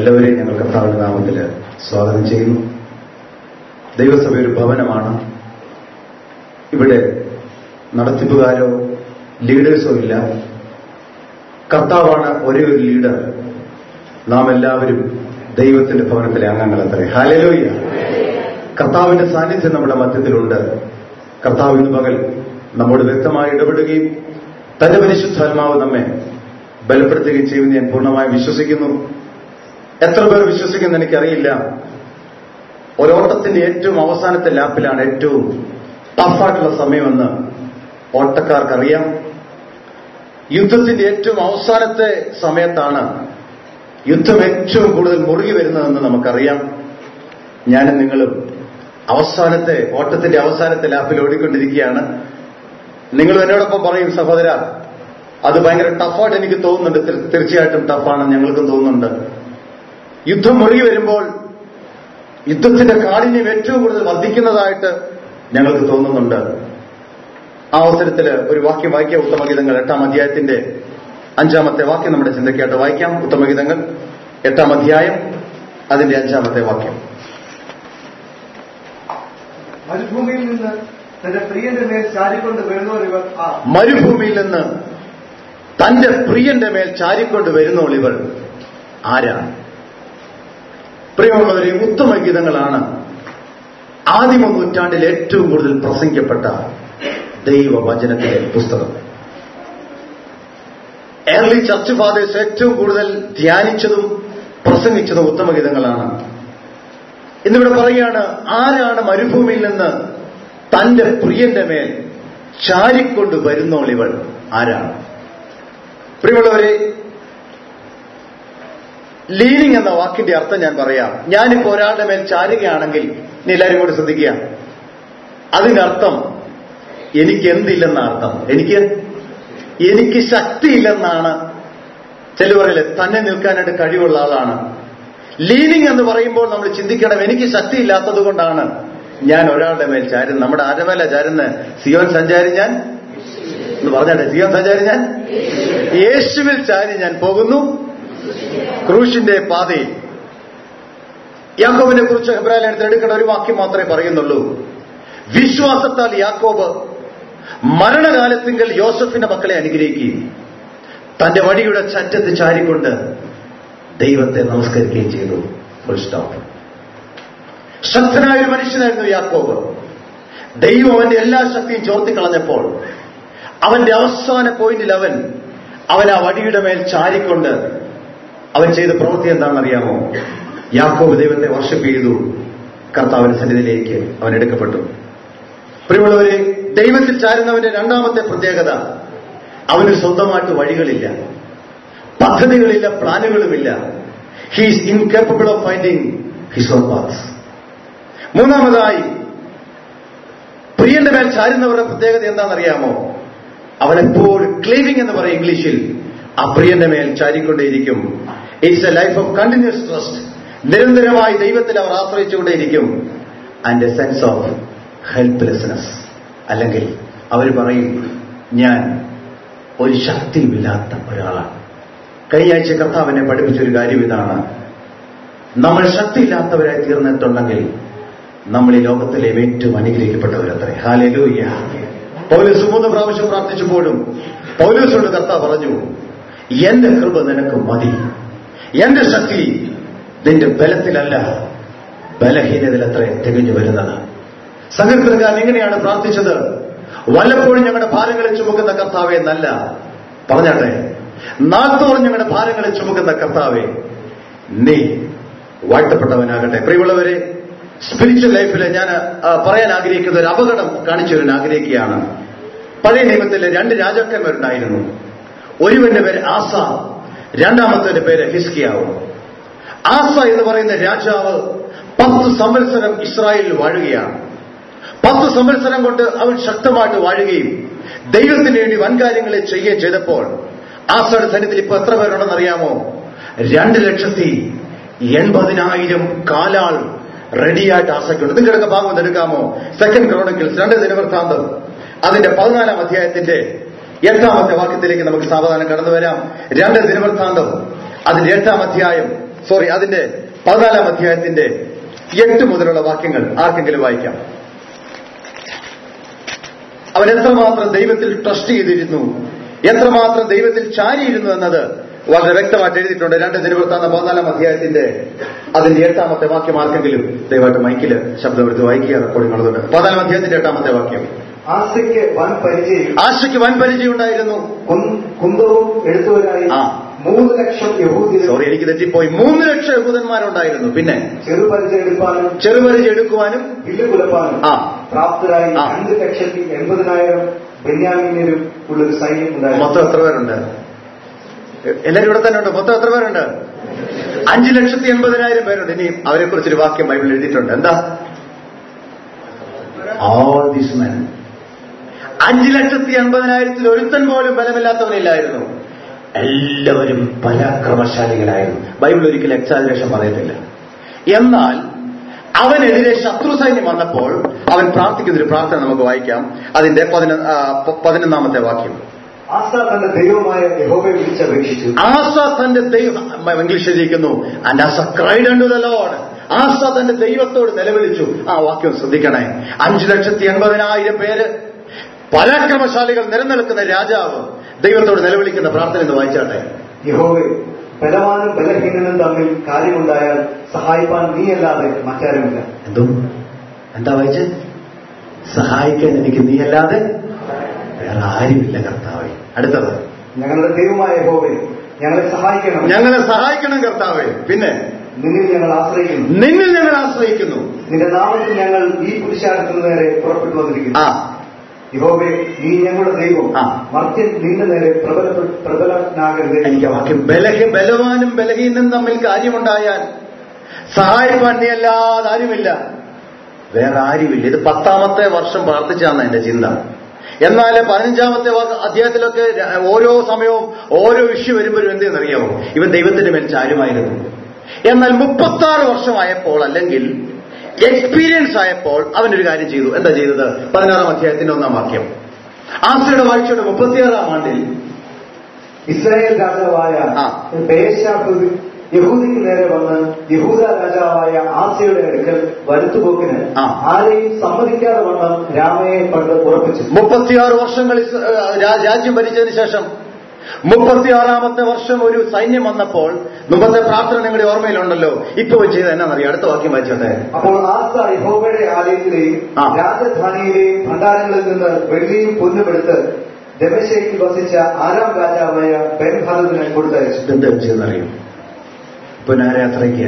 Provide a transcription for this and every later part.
എല്ലാവരെയും ഞങ്ങൾ കർത്താവിന്റെ നാമത്തിൽ സ്വാഗതം ചെയ്യുന്നു ദൈവസഭ ഒരു ഭവനമാണ് ഇവിടെ നടത്തിപ്പുകാരോ ലീഡേഴ്സോ ഇല്ല കർത്താവാണ് ഒരേ ഒരു ലീഡർ നാം എല്ലാവരും ദൈവത്തിന്റെ ഭവനത്തിലെ അംഗങ്ങളത്രേ ഹാലലോയ്യ കർത്താവിന്റെ സാന്നിധ്യം നമ്മുടെ മധ്യത്തിലുണ്ട് കർത്താവ് ഇന്ന് പകൽ നമ്മോട് വ്യക്തമായി ഇടപെടുകയും തന്റെ പരിശുദ്ധാത്മാവ് നമ്മെ ബലപ്പെടുത്തുകയും ചെയ്യുമെന്ന് ഞാൻ പൂർണ്ണമായും വിശ്വസിക്കുന്നു എത്ര പേർ വിശ്വസിക്കുന്നു എനിക്കറിയില്ല ഒരോട്ടത്തിന്റെ ഏറ്റവും അവസാനത്തെ ലാപ്പിലാണ് ഏറ്റവും ടഫായിട്ടുള്ള സമയമെന്ന് ഓട്ടക്കാർക്കറിയാം യുദ്ധത്തിന്റെ ഏറ്റവും അവസാനത്തെ സമയത്താണ് യുദ്ധം ഏറ്റവും കൂടുതൽ മുറുകി വരുന്നതെന്ന് നമുക്കറിയാം ഞാനും നിങ്ങളും അവസാനത്തെ ഓട്ടത്തിന്റെ അവസാനത്തെ ലാപ്പിൽ ഓടിക്കൊണ്ടിരിക്കുകയാണ് നിങ്ങൾ എന്നോടൊപ്പം പറയും സഹോദര അത് ഭയങ്കര ടഫായിട്ട് എനിക്ക് തോന്നുന്നുണ്ട് തീർ- തീർച്ചയായിട്ടും ടഫാണെന്ന് ഞങ്ങൾക്കും തോന്നുന്നുണ്ട് യുദ്ധം മുറുകി വരുമ്പോൾ യുദ്ധത്തിന്റെ കാഠിന്യം ഏറ്റവും കൂടുതൽ വർദ്ധിക്കുന്നതായിട്ട് ഞങ്ങൾക്ക് തോന്നുന്നുണ്ട് ആ അവസരത്തിൽ ഒരു വാക്യം വായിക്കാം ഉത്തമഗീതങ്ങൾ എട്ടാം അധ്യായത്തിന്റെ അഞ്ചാമത്തെ വാക്യം നമ്മുടെ ചിന്തയ്ക്കായിട്ട് വായിക്കാം ഉത്തമഗീതങ്ങൾ എട്ടാം അധ്യായം അതിന്റെ അഞ്ചാമത്തെ വാക്യം മരുഭൂമിയിൽ നിന്ന് തന്റെ പ്രിയന്റെ മേൽ ചാരിക്കൊണ്ട് വരുന്നവർ ഇവർ ആ മരുഭൂമിയിൽ നിന്ന് തന്റെ പ്രിയന്റെ മേൽ ചാരിക്കൊണ്ട് വരുന്നോൾ ഇവൾ ആരാണ് പ്രിയമുള്ളവരെ ഉത്തമ ഗീതങ്ങളാണ് ആദിമ നൂറ്റാണ്ടിൽ ഏറ്റവും കൂടുതൽ പ്രസംഗിക്കപ്പെട്ട ദൈവവചനത്തിലെ പുസ്തകം ഏർലി ചർച്ച് ഫാദേഴ്സ് ഏറ്റവും കൂടുതൽ ധ്യാനിച്ചതും പ്രസംഗിച്ചതും ഉത്തമ ഗീതങ്ങളാണ് ഇന്നിവിടെ പറയുകയാണ് ആരാണ് മരുഭൂമിയിൽ നിന്ന് തന്റെ പ്രിയന്റെ മേൽ ചാരിക്കൊണ്ട് വരുന്നോൾ ഇവൾ ആരാണ് പ്രിയമുള്ളവരെ ലീനിങ് എന്ന വാക്കിന്റെ അർത്ഥം ഞാൻ പറയാം ഞാനിപ്പോ ഒരാളുടെ മേൽ ചാരുകയാണെങ്കിൽ നീ എല്ലാവരും കൂടി ശ്രദ്ധിക്കുക അതിനർത്ഥം എനിക്ക് എന്തില്ലെന്ന അർത്ഥം എനിക്ക് എനിക്ക് ശക്തിയില്ലെന്നാണ് ചിലർ പറയില്ലേ തന്നെ നിൽക്കാനായിട്ട് കഴിവുള്ള ആളാണ് ലീനിങ് എന്ന് പറയുമ്പോൾ നമ്മൾ ചിന്തിക്കണം എനിക്ക് ശക്തിയില്ലാത്തത് കൊണ്ടാണ് ഞാൻ ഒരാളുടെ മേൽ ചാരുന്നത് നമ്മുടെ ആരമേല ചാരുന്ന സിയോൻ സഞ്ചാരി ഞാൻ എന്ന് പറഞ്ഞാട്ടെ സിയോൻ സഞ്ചാരി ഞാൻ യേശുവിൽ ചാരി ഞാൻ പോകുന്നു ക്രൂശിന്റെ പാതയിൽ യാക്കോബിനെ കുറിച്ച് ഹെബ്രാലേഖനത്തിൽ എടുക്കേണ്ട ഒരു വാക്യം മാത്രമേ പറയുന്നുള്ളൂ വിശ്വാസത്താൽ യാക്കോബ് മരണകാലത്തിങ്കൽ യോസഫിന്റെ മക്കളെ അനുഗ്രഹിക്കുകയും തന്റെ വടിയുടെ ചറ്റത്ത് ചാരിക്കൊണ്ട് ദൈവത്തെ നമസ്കരിക്കുകയും ചെയ്തു ഫുൾ സ്റ്റോപ്പ് ശക്തനായ ഒരു മനുഷ്യനായിരുന്നു യാക്കോബ് ദൈവം അവന്റെ എല്ലാ ശക്തിയും ചോർത്തിക്കളഞ്ഞപ്പോൾ അവന്റെ അവസാന പോയിന്റിൽ അവൻ അവൻ ആ വടിയുടെ മേൽ ചാരിക്കൊണ്ട് അവൻ ചെയ്ത പ്രവൃത്തി എന്താണെന്നറിയാമോ യാക്കോബ് ദൈവത്തെ വർഷിപ്പ് ചെയ്തു കർത്താവിന്റെ സന്നിധിയിലേക്ക് അവൻ എടുക്കപ്പെട്ടു പ്രിയമുള്ളവരെ ദൈവത്തിൽ ചാരുന്നവന്റെ രണ്ടാമത്തെ പ്രത്യേകത അവന് സ്വന്തമായിട്ട് വഴികളില്ല പദ്ധതികളില്ല പ്ലാനുകളുമില്ല he's incapable of finding his own paths മൂന്നാമതായി പ്രിയന്റെ മേൽ ചാരുന്നവരുടെ പ്രത്യേകത എന്താണെന്നറിയാമോ അവനെപ്പോഴും ക്ലീവിംഗ് എന്ന് പറയും ഇംഗ്ലീഷിൽ ആ പ്രിയന്റെ മേൽ ചാരിക്കൊണ്ടേയിരിക്കും it's a life of continuous trust നിരന്തരമായി ദൈവത്തിൽ അവർ ആശ്രയിച്ചുകൊണ്ടേയിരിക്കും and a sense of helplessness അല്ലെങ്കിൽ അവർ പറയും ഞാൻ ഒരു ശക്തിയുമില്ലാത്ത ഒരാളാണ് കഴിഞ്ഞ ആഴ്ച കർത്താവിനെ പഠിപ്പിച്ച ഒരു കാര്യം ഇതാണ് നമ്മൾ ശക്തിയില്ലാത്തവരായി തീർന്നിട്ടുണ്ടെങ്കിൽ നമ്മൾ ഈ ലോകത്തിലെ ഏറ്റവും അനുഗ്രഹിക്കപ്പെട്ടവരത്രേ ഹാലലൂയ്യ പൗലൂസ് മൂന്ന് പ്രാവശ്യം പ്രാർത്ഥിച്ചപ്പോഴും പൗലൂസോട് കർത്താവ് പറഞ്ഞു എന്റെ കൃപ നിനക്ക് മതി എന്റെ ശക്തി നിന്റെ ബലത്തിലല്ല ബലഹീനതയിലത്രേ തികഞ്ഞു വരുന്നത് സങ്കീർത്തനക്കാരൻ എങ്ങനെയാണ് പ്രാർത്ഥിച്ചത് വല്ലപ്പോഴും ഞങ്ങളുടെ ഭാരങ്ങളെ ചുമക്കുന്ന കർത്താവെ നല്ല പറഞ്ഞാട്ടെ നാൾത്തോറും ഞങ്ങളുടെ ഭാരങ്ങളെ ചുമക്കുന്ന കർത്താവെ നീ വാഴ്ത്തപ്പെട്ടവനാകട്ടെ പ്രിയമുള്ളവരെ സ്പിരിച്വൽ ലൈഫിൽ ഞാൻ ആ, പറയാൻ ആഗ്രഹിക്കുന്ന ഒരു അപകടം കാണിച്ചു വരാൻ ആഗ്രഹിക്കുകയാണ് പഴയ നിയമത്തിലെ രണ്ട് രാജാക്കന്മാരുണ്ടായിരുന്നു ഒരുവന്റെ പേര് ആസ രണ്ടാമത്തെ പേര് ഹിസ്കിയാവ് ആസ എന്ന് പറയുന്ന രാജാവ് പത്ത് സംവത്സരം ഇസ്രായേലിൽ വാഴുകയാണ് പത്ത് സംവത്സരം കൊണ്ട് അവൻ ശക്തമായിട്ട് വാഴുകയും ദൈവത്തിന് വേണ്ടി വൻകാര്യങ്ങളെ ചെയ്യുകയും ചെയ്തപ്പോൾ ആസയുടെ സന്നിധിയിൽ ഇപ്പൊ എത്ര പേരുണ്ടെന്ന് അറിയാമോ രണ്ട് ലക്ഷത്തി എൺപതിനായിരം കാലാൾ റെഡിയായിട്ട് ആസയ്ക്കുണ്ട് നിങ്ങളുടെ ഭാഗം ഒന്ന് എടുക്കാമോ സെക്കൻഡ് ക്രോണിക്കിൾസ് രണ്ട് ദിനവൃത്താന്തം അതിന്റെ പതിനാലാം അധ്യായത്തിന്റെ എട്ടാമത്തെ വാക്യത്തിലേക്ക് നമുക്ക് സാവധാനം കടന്നു വരാം രണ്ട് ദിനവൃത്താന്തം അതിന്റെ എട്ടാം അധ്യായം സോറി അതിന്റെ പതിനാലാം അധ്യായത്തിന്റെ എട്ട് മുതലുള്ള വാക്യങ്ങൾ ആർക്കെങ്കിലും വായിക്കാം അവൻ എത്രമാത്രം ദൈവത്തിൽ ട്രസ്റ്റ് ചെയ്തിരുന്നു എത്രമാത്രം ദൈവത്തിൽ ചാരിയിരുന്നു എന്നത് വളരെ വ്യക്തമായിട്ട് എഴുതിയിട്ടുണ്ട് രണ്ട് തിരുവൃത്താന്ന പതിനാലാം അധ്യായത്തിന്റെ അതിന്റെ എട്ടാമത്തെ വാക്യം ആർക്കെങ്കിലും ദയവായിട്ട് മൈക്കില് ശബ്ദമെടുത്ത് വായിക്കുക റെക്കോർഡിംഗ് ഉള്ളതുണ്ട് പതിനാലാം അധ്യായത്തിന്റെ എട്ടാമത്തെ വാക്യം ആശയ്ക്ക് വൻ പരിചയം ആശയ്ക്ക് വൻ പരിചയം ഉണ്ടായിരുന്നു കും- കുന്തവും എടുത്തവരായി ആ. മൂന്ന് ലക്ഷം യഹൂദികൾ സോറി എനിക്ക് തെറ്റിപ്പോയി മൂന്ന് ലക്ഷം യഹൂദന്മാരുണ്ടായിരുന്നു പിന്നെ ചെറുപരിചയം എടുപ്പാനും ചെറുപരിചയം എടുക്കുവാനും വില്ല് കുലപ്പാനും ആ. പ്രാപ്തരായി ആ. രണ്ട് ലക്ഷത്തി എൺപതിനായിരം ബെന്യാമീനരും ഉള്ളൊരു സൈന്യം ഉണ്ടായിരുന്നു മൊത്തം എത്ര പേരുണ്ട് എല്ലാരും ഇവിടെ തന്നെ ഉണ്ട് മൊത്തം എത്ര പേരുണ്ട് അഞ്ചു ലക്ഷത്തി എൺപതിനായിരം പേരുണ്ട് ഇനി അവരെ കുറിച്ചൊരു വാക്യം ബൈബിളിൽ എഴുതിയിട്ടുണ്ട് എന്താ ഓൾ ദീസ് മെൻ അഞ്ചു ലക്ഷത്തി എൺപതിനായിരത്തിൽ ഒരുത്തൻ പോലും ബലമില്ലാത്തവനില്ലായിരുന്നു എല്ലാവരും പരാക്രമശാലികളായിരുന്നു ബൈബിൾ ഒരിക്കലും എക്സാജറേഷൻ പറയത്തില്ല എന്നാൽ അവനെതിരെ ശത്രു സൈന്യം വന്നപ്പോൾ അവൻ പ്രാർത്ഥിക്കുന്ന ഒരു പ്രാർത്ഥന നമുക്ക് വായിക്കാം അതിന്റെ പതിനൊ- ആ, പ- പതിനൊന്നാമത്തെ വാക്യം ആസ തന്റെ ദൈവമായ യഹോവയെ വിളിച്ചപേക്ഷിച്ചു ആസ തന്റെ ദൈവം ഇംഗ്ലീഷ് എഴുതിയിരിക്കുന്നു and Asa cried unto the Lord Asa തന്റെ ദൈവത്തോട് നിലവിളിച്ചു ആ വാക്യം ശ്രദ്ധിക്കണേ അഞ്ചു ലക്ഷത്തി എൺപതിനായിരം പേര് പരാക്രമശാലികൾ നിലനിൽക്കുന്ന രാജാവ് ദൈവത്തോട് നിലവിളിക്കുന്ന പ്രാർത്ഥന എന്ന് വായിച്ചാട്ടെ യഹോവെ ബലവാനും ബലഹീനനും തമ്മിൽ കാര്യമുണ്ടായാൽ സഹായിപ്പാൻ നീയല്ലാതെ മറ്റാരുമില്ല എന്തോ എന്താ വായിച്ച് സഹായിക്കാൻ എനിക്ക് നീയല്ലാതെ വേറെ ആരുമില്ല കർത്താവെ അടുത്തത് ഞങ്ങളുടെ ദൈവമായ യഹോവെ ഞങ്ങളെ സഹായിക്കണം ഞങ്ങളെ സഹായിക്കണം കർത്താവെ പിന്നെ നിന്നിൽ ഞങ്ങൾ ആശ്രയിക്കുന്നു നിന്നിൽ ഞങ്ങൾ ആശ്രയിക്കുന്നു നിന്റെ നാമത്തിൽ ഞങ്ങൾ ഈ പുരുഷാരത്തിന് നേരെ പുറപ്പെട്ടു വന്നിരിക്കുന്നു ആ യഹോവെ നീ ഞങ്ങളുടെ ദൈവം ആ. മർത്യൻ നിന്റെ നേരെ പ്രബല പ്രബലനാകരുത് എനിക്ക് ആ വാക്യം ബലഹ ബലവാനും ബലഹീനും തമ്മിൽ കാര്യമുണ്ടായാൽ സഹായിപ്പാൻ നീ അല്ലാതെ ആരുമില്ല വേറെ ആരുമില്ല ഇത് പത്താമത്തെ വർഷം പ്രാർത്ഥിച്ചാണ് എന്റെ ചിന്ത എന്നാൽ പതിനഞ്ചാമത്തെ വാ- അധ്യായത്തിലൊക്കെ ര- ഓരോ സമയവും ഓരോ ഇഷ്യൂ വരുമ്പോഴും എന്തെന്നറിയാമോ ഇവൻ ദൈവത്തിന്റെ മേൽ ചാരുമായിരുന്നു എന്നാൽ മുപ്പത്തി ആറ് വർഷമായപ്പോൾ അല്ലെങ്കിൽ എക്സ്പീരിയൻസ് ആയപ്പോൾ അവനൊരു കാര്യം ചെയ്തു എന്താ ചെയ്തത് പതിനാറാം അധ്യായത്തിന്റെ ഒന്നാം വാക്യം ആസയുടെ വാഴ്ചയുടെ മുപ്പത്തിയാറാം ആണ്ടിൽ ഇസ്രായേൽ രാജാവായ ആ. ബേശാഫ് യഹൂദിക്ക് നേരെ വന്ന് യഹൂദ രാജാവായ ആസയുടെ അടുക്കൽ വരുത്തുപോക്കിന് ആ. ആരെയും സമ്മതിക്കാതെ വണ്ണം രാമയെ പണ്ട് ഉറപ്പിച്ചു മുപ്പത്തിയാറ് വർഷങ്ങൾ ഇസ്- ആ, രാ- രാജ്യം ഭരിച്ചതിന് ശേഷം മുപ്പത്തിയാറാമത്തെ വർഷം ഒരു സൈന്യം വന്നപ്പോൾ മുമ്പത്തെ പ്രാർത്ഥന നിങ്ങളുടെ ഓർമ്മയിലുണ്ടല്ലോ ഇപ്പൊ ചെയ്ത എന്നാന്നറിയാം അടുത്ത വാക്യം വായിച്ചോട്ടെ അപ്പോൾ ആസ യഹോവയുടെ ആലയത്തിലെയും ആ. രാജധാനിയിലെയും ഭണ്ഡാരങ്ങളിൽ നിന്ന് വെള്ളിയും പൊന്നും എടുത്ത് ദമശേക്കിൽ വസിച്ച ആറാം രാജാവായ ബെൻഹദദിന് കൊടുത്തയച്ചു ഇതെന്താ ചെയ്തെന്നറിയും ഇപ്പൊ ഞാൻ യാത്രയ്ക്ക്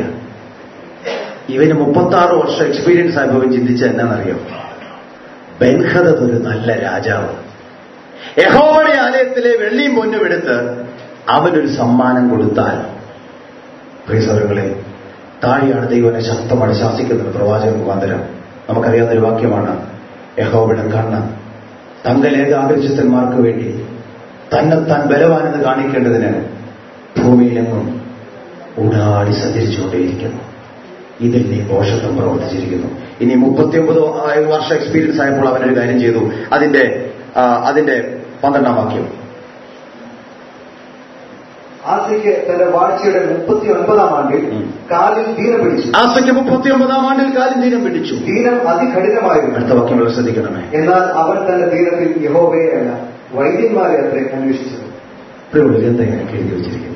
ഇവന് മുപ്പത്തി ആറ് വർഷം എക്സ്പീരിയൻസ് അനുഭവം ചിന്തിച്ച എന്നാന്നറിയോ ബെൻഹദത് ഒരു നല്ല രാജാവ് യഹോവയുടെ ആലയത്തിലെ വെള്ളിയും പൊന്നും എടുത്ത് അവനൊരു സമ്മാനം കൊടുത്താൽ പ്രിയസവരങ്ങളെ താഴെയാണ് ദൈവനെ ശക്തമായി ശാസിക്കുന്നത് പ്രവാചക മുഖാന്തരം നമുക്കറിയാവുന്ന ഒരു വാക്യമാണ് യഹോവയുടെ കണ്ണ് തങ്കലേക ആകർഷിത്തന്മാർക്ക് വേണ്ടി തന്നെത്താൻ ബലവാനെന്ന് കാണിക്കേണ്ടതിന് ഭൂമിയിലെങ്ങും ഊടാടി സഞ്ചരിച്ചുകൊണ്ടേയിരിക്കുന്നു ഇതിൽ നീ ദോഷത്വം പ്രവർത്തിച്ചിരിക്കുന്നു ഇനി മുപ്പത്തിയൊമ്പത് വർഷം എക്സ്പീരിയൻസ് ആയപ്പോൾ അവനൊരു കാര്യം ചെയ്തു അതിന്റെ ആ, അതിന്റെ പന്ത്രണ്ടാം വാക്യം ആസയ്ക്ക് തന്റെ വാഴ്ചയുടെ മുപ്പത്തി ഒൻപതാം ആണ്ടിൽ ഉം. കാലിൽ ദീനം പിടിച്ചു ആസയ്ക്ക് മുപ്പത്തിയൊമ്പതാം ആണ്ടിൽ കാലിൻ തീരം പിടിച്ചു ദീനം അതികഠിനമായിരുന്നു അടുത്ത വാക്യം വളരെ ശ്രദ്ധിക്കണമേ എന്നാൽ അവൻ തന്റെ ദീനത്തിൽ യഹോവയെ അല്ല വൈദ്യന്മാരെ അത്രേ അന്വേഷിച്ചത് പ്രിയമുള്ളവർ എന്താ ഇങ്ങനെ എഴുതി വെച്ചിരിക്കുന്നത്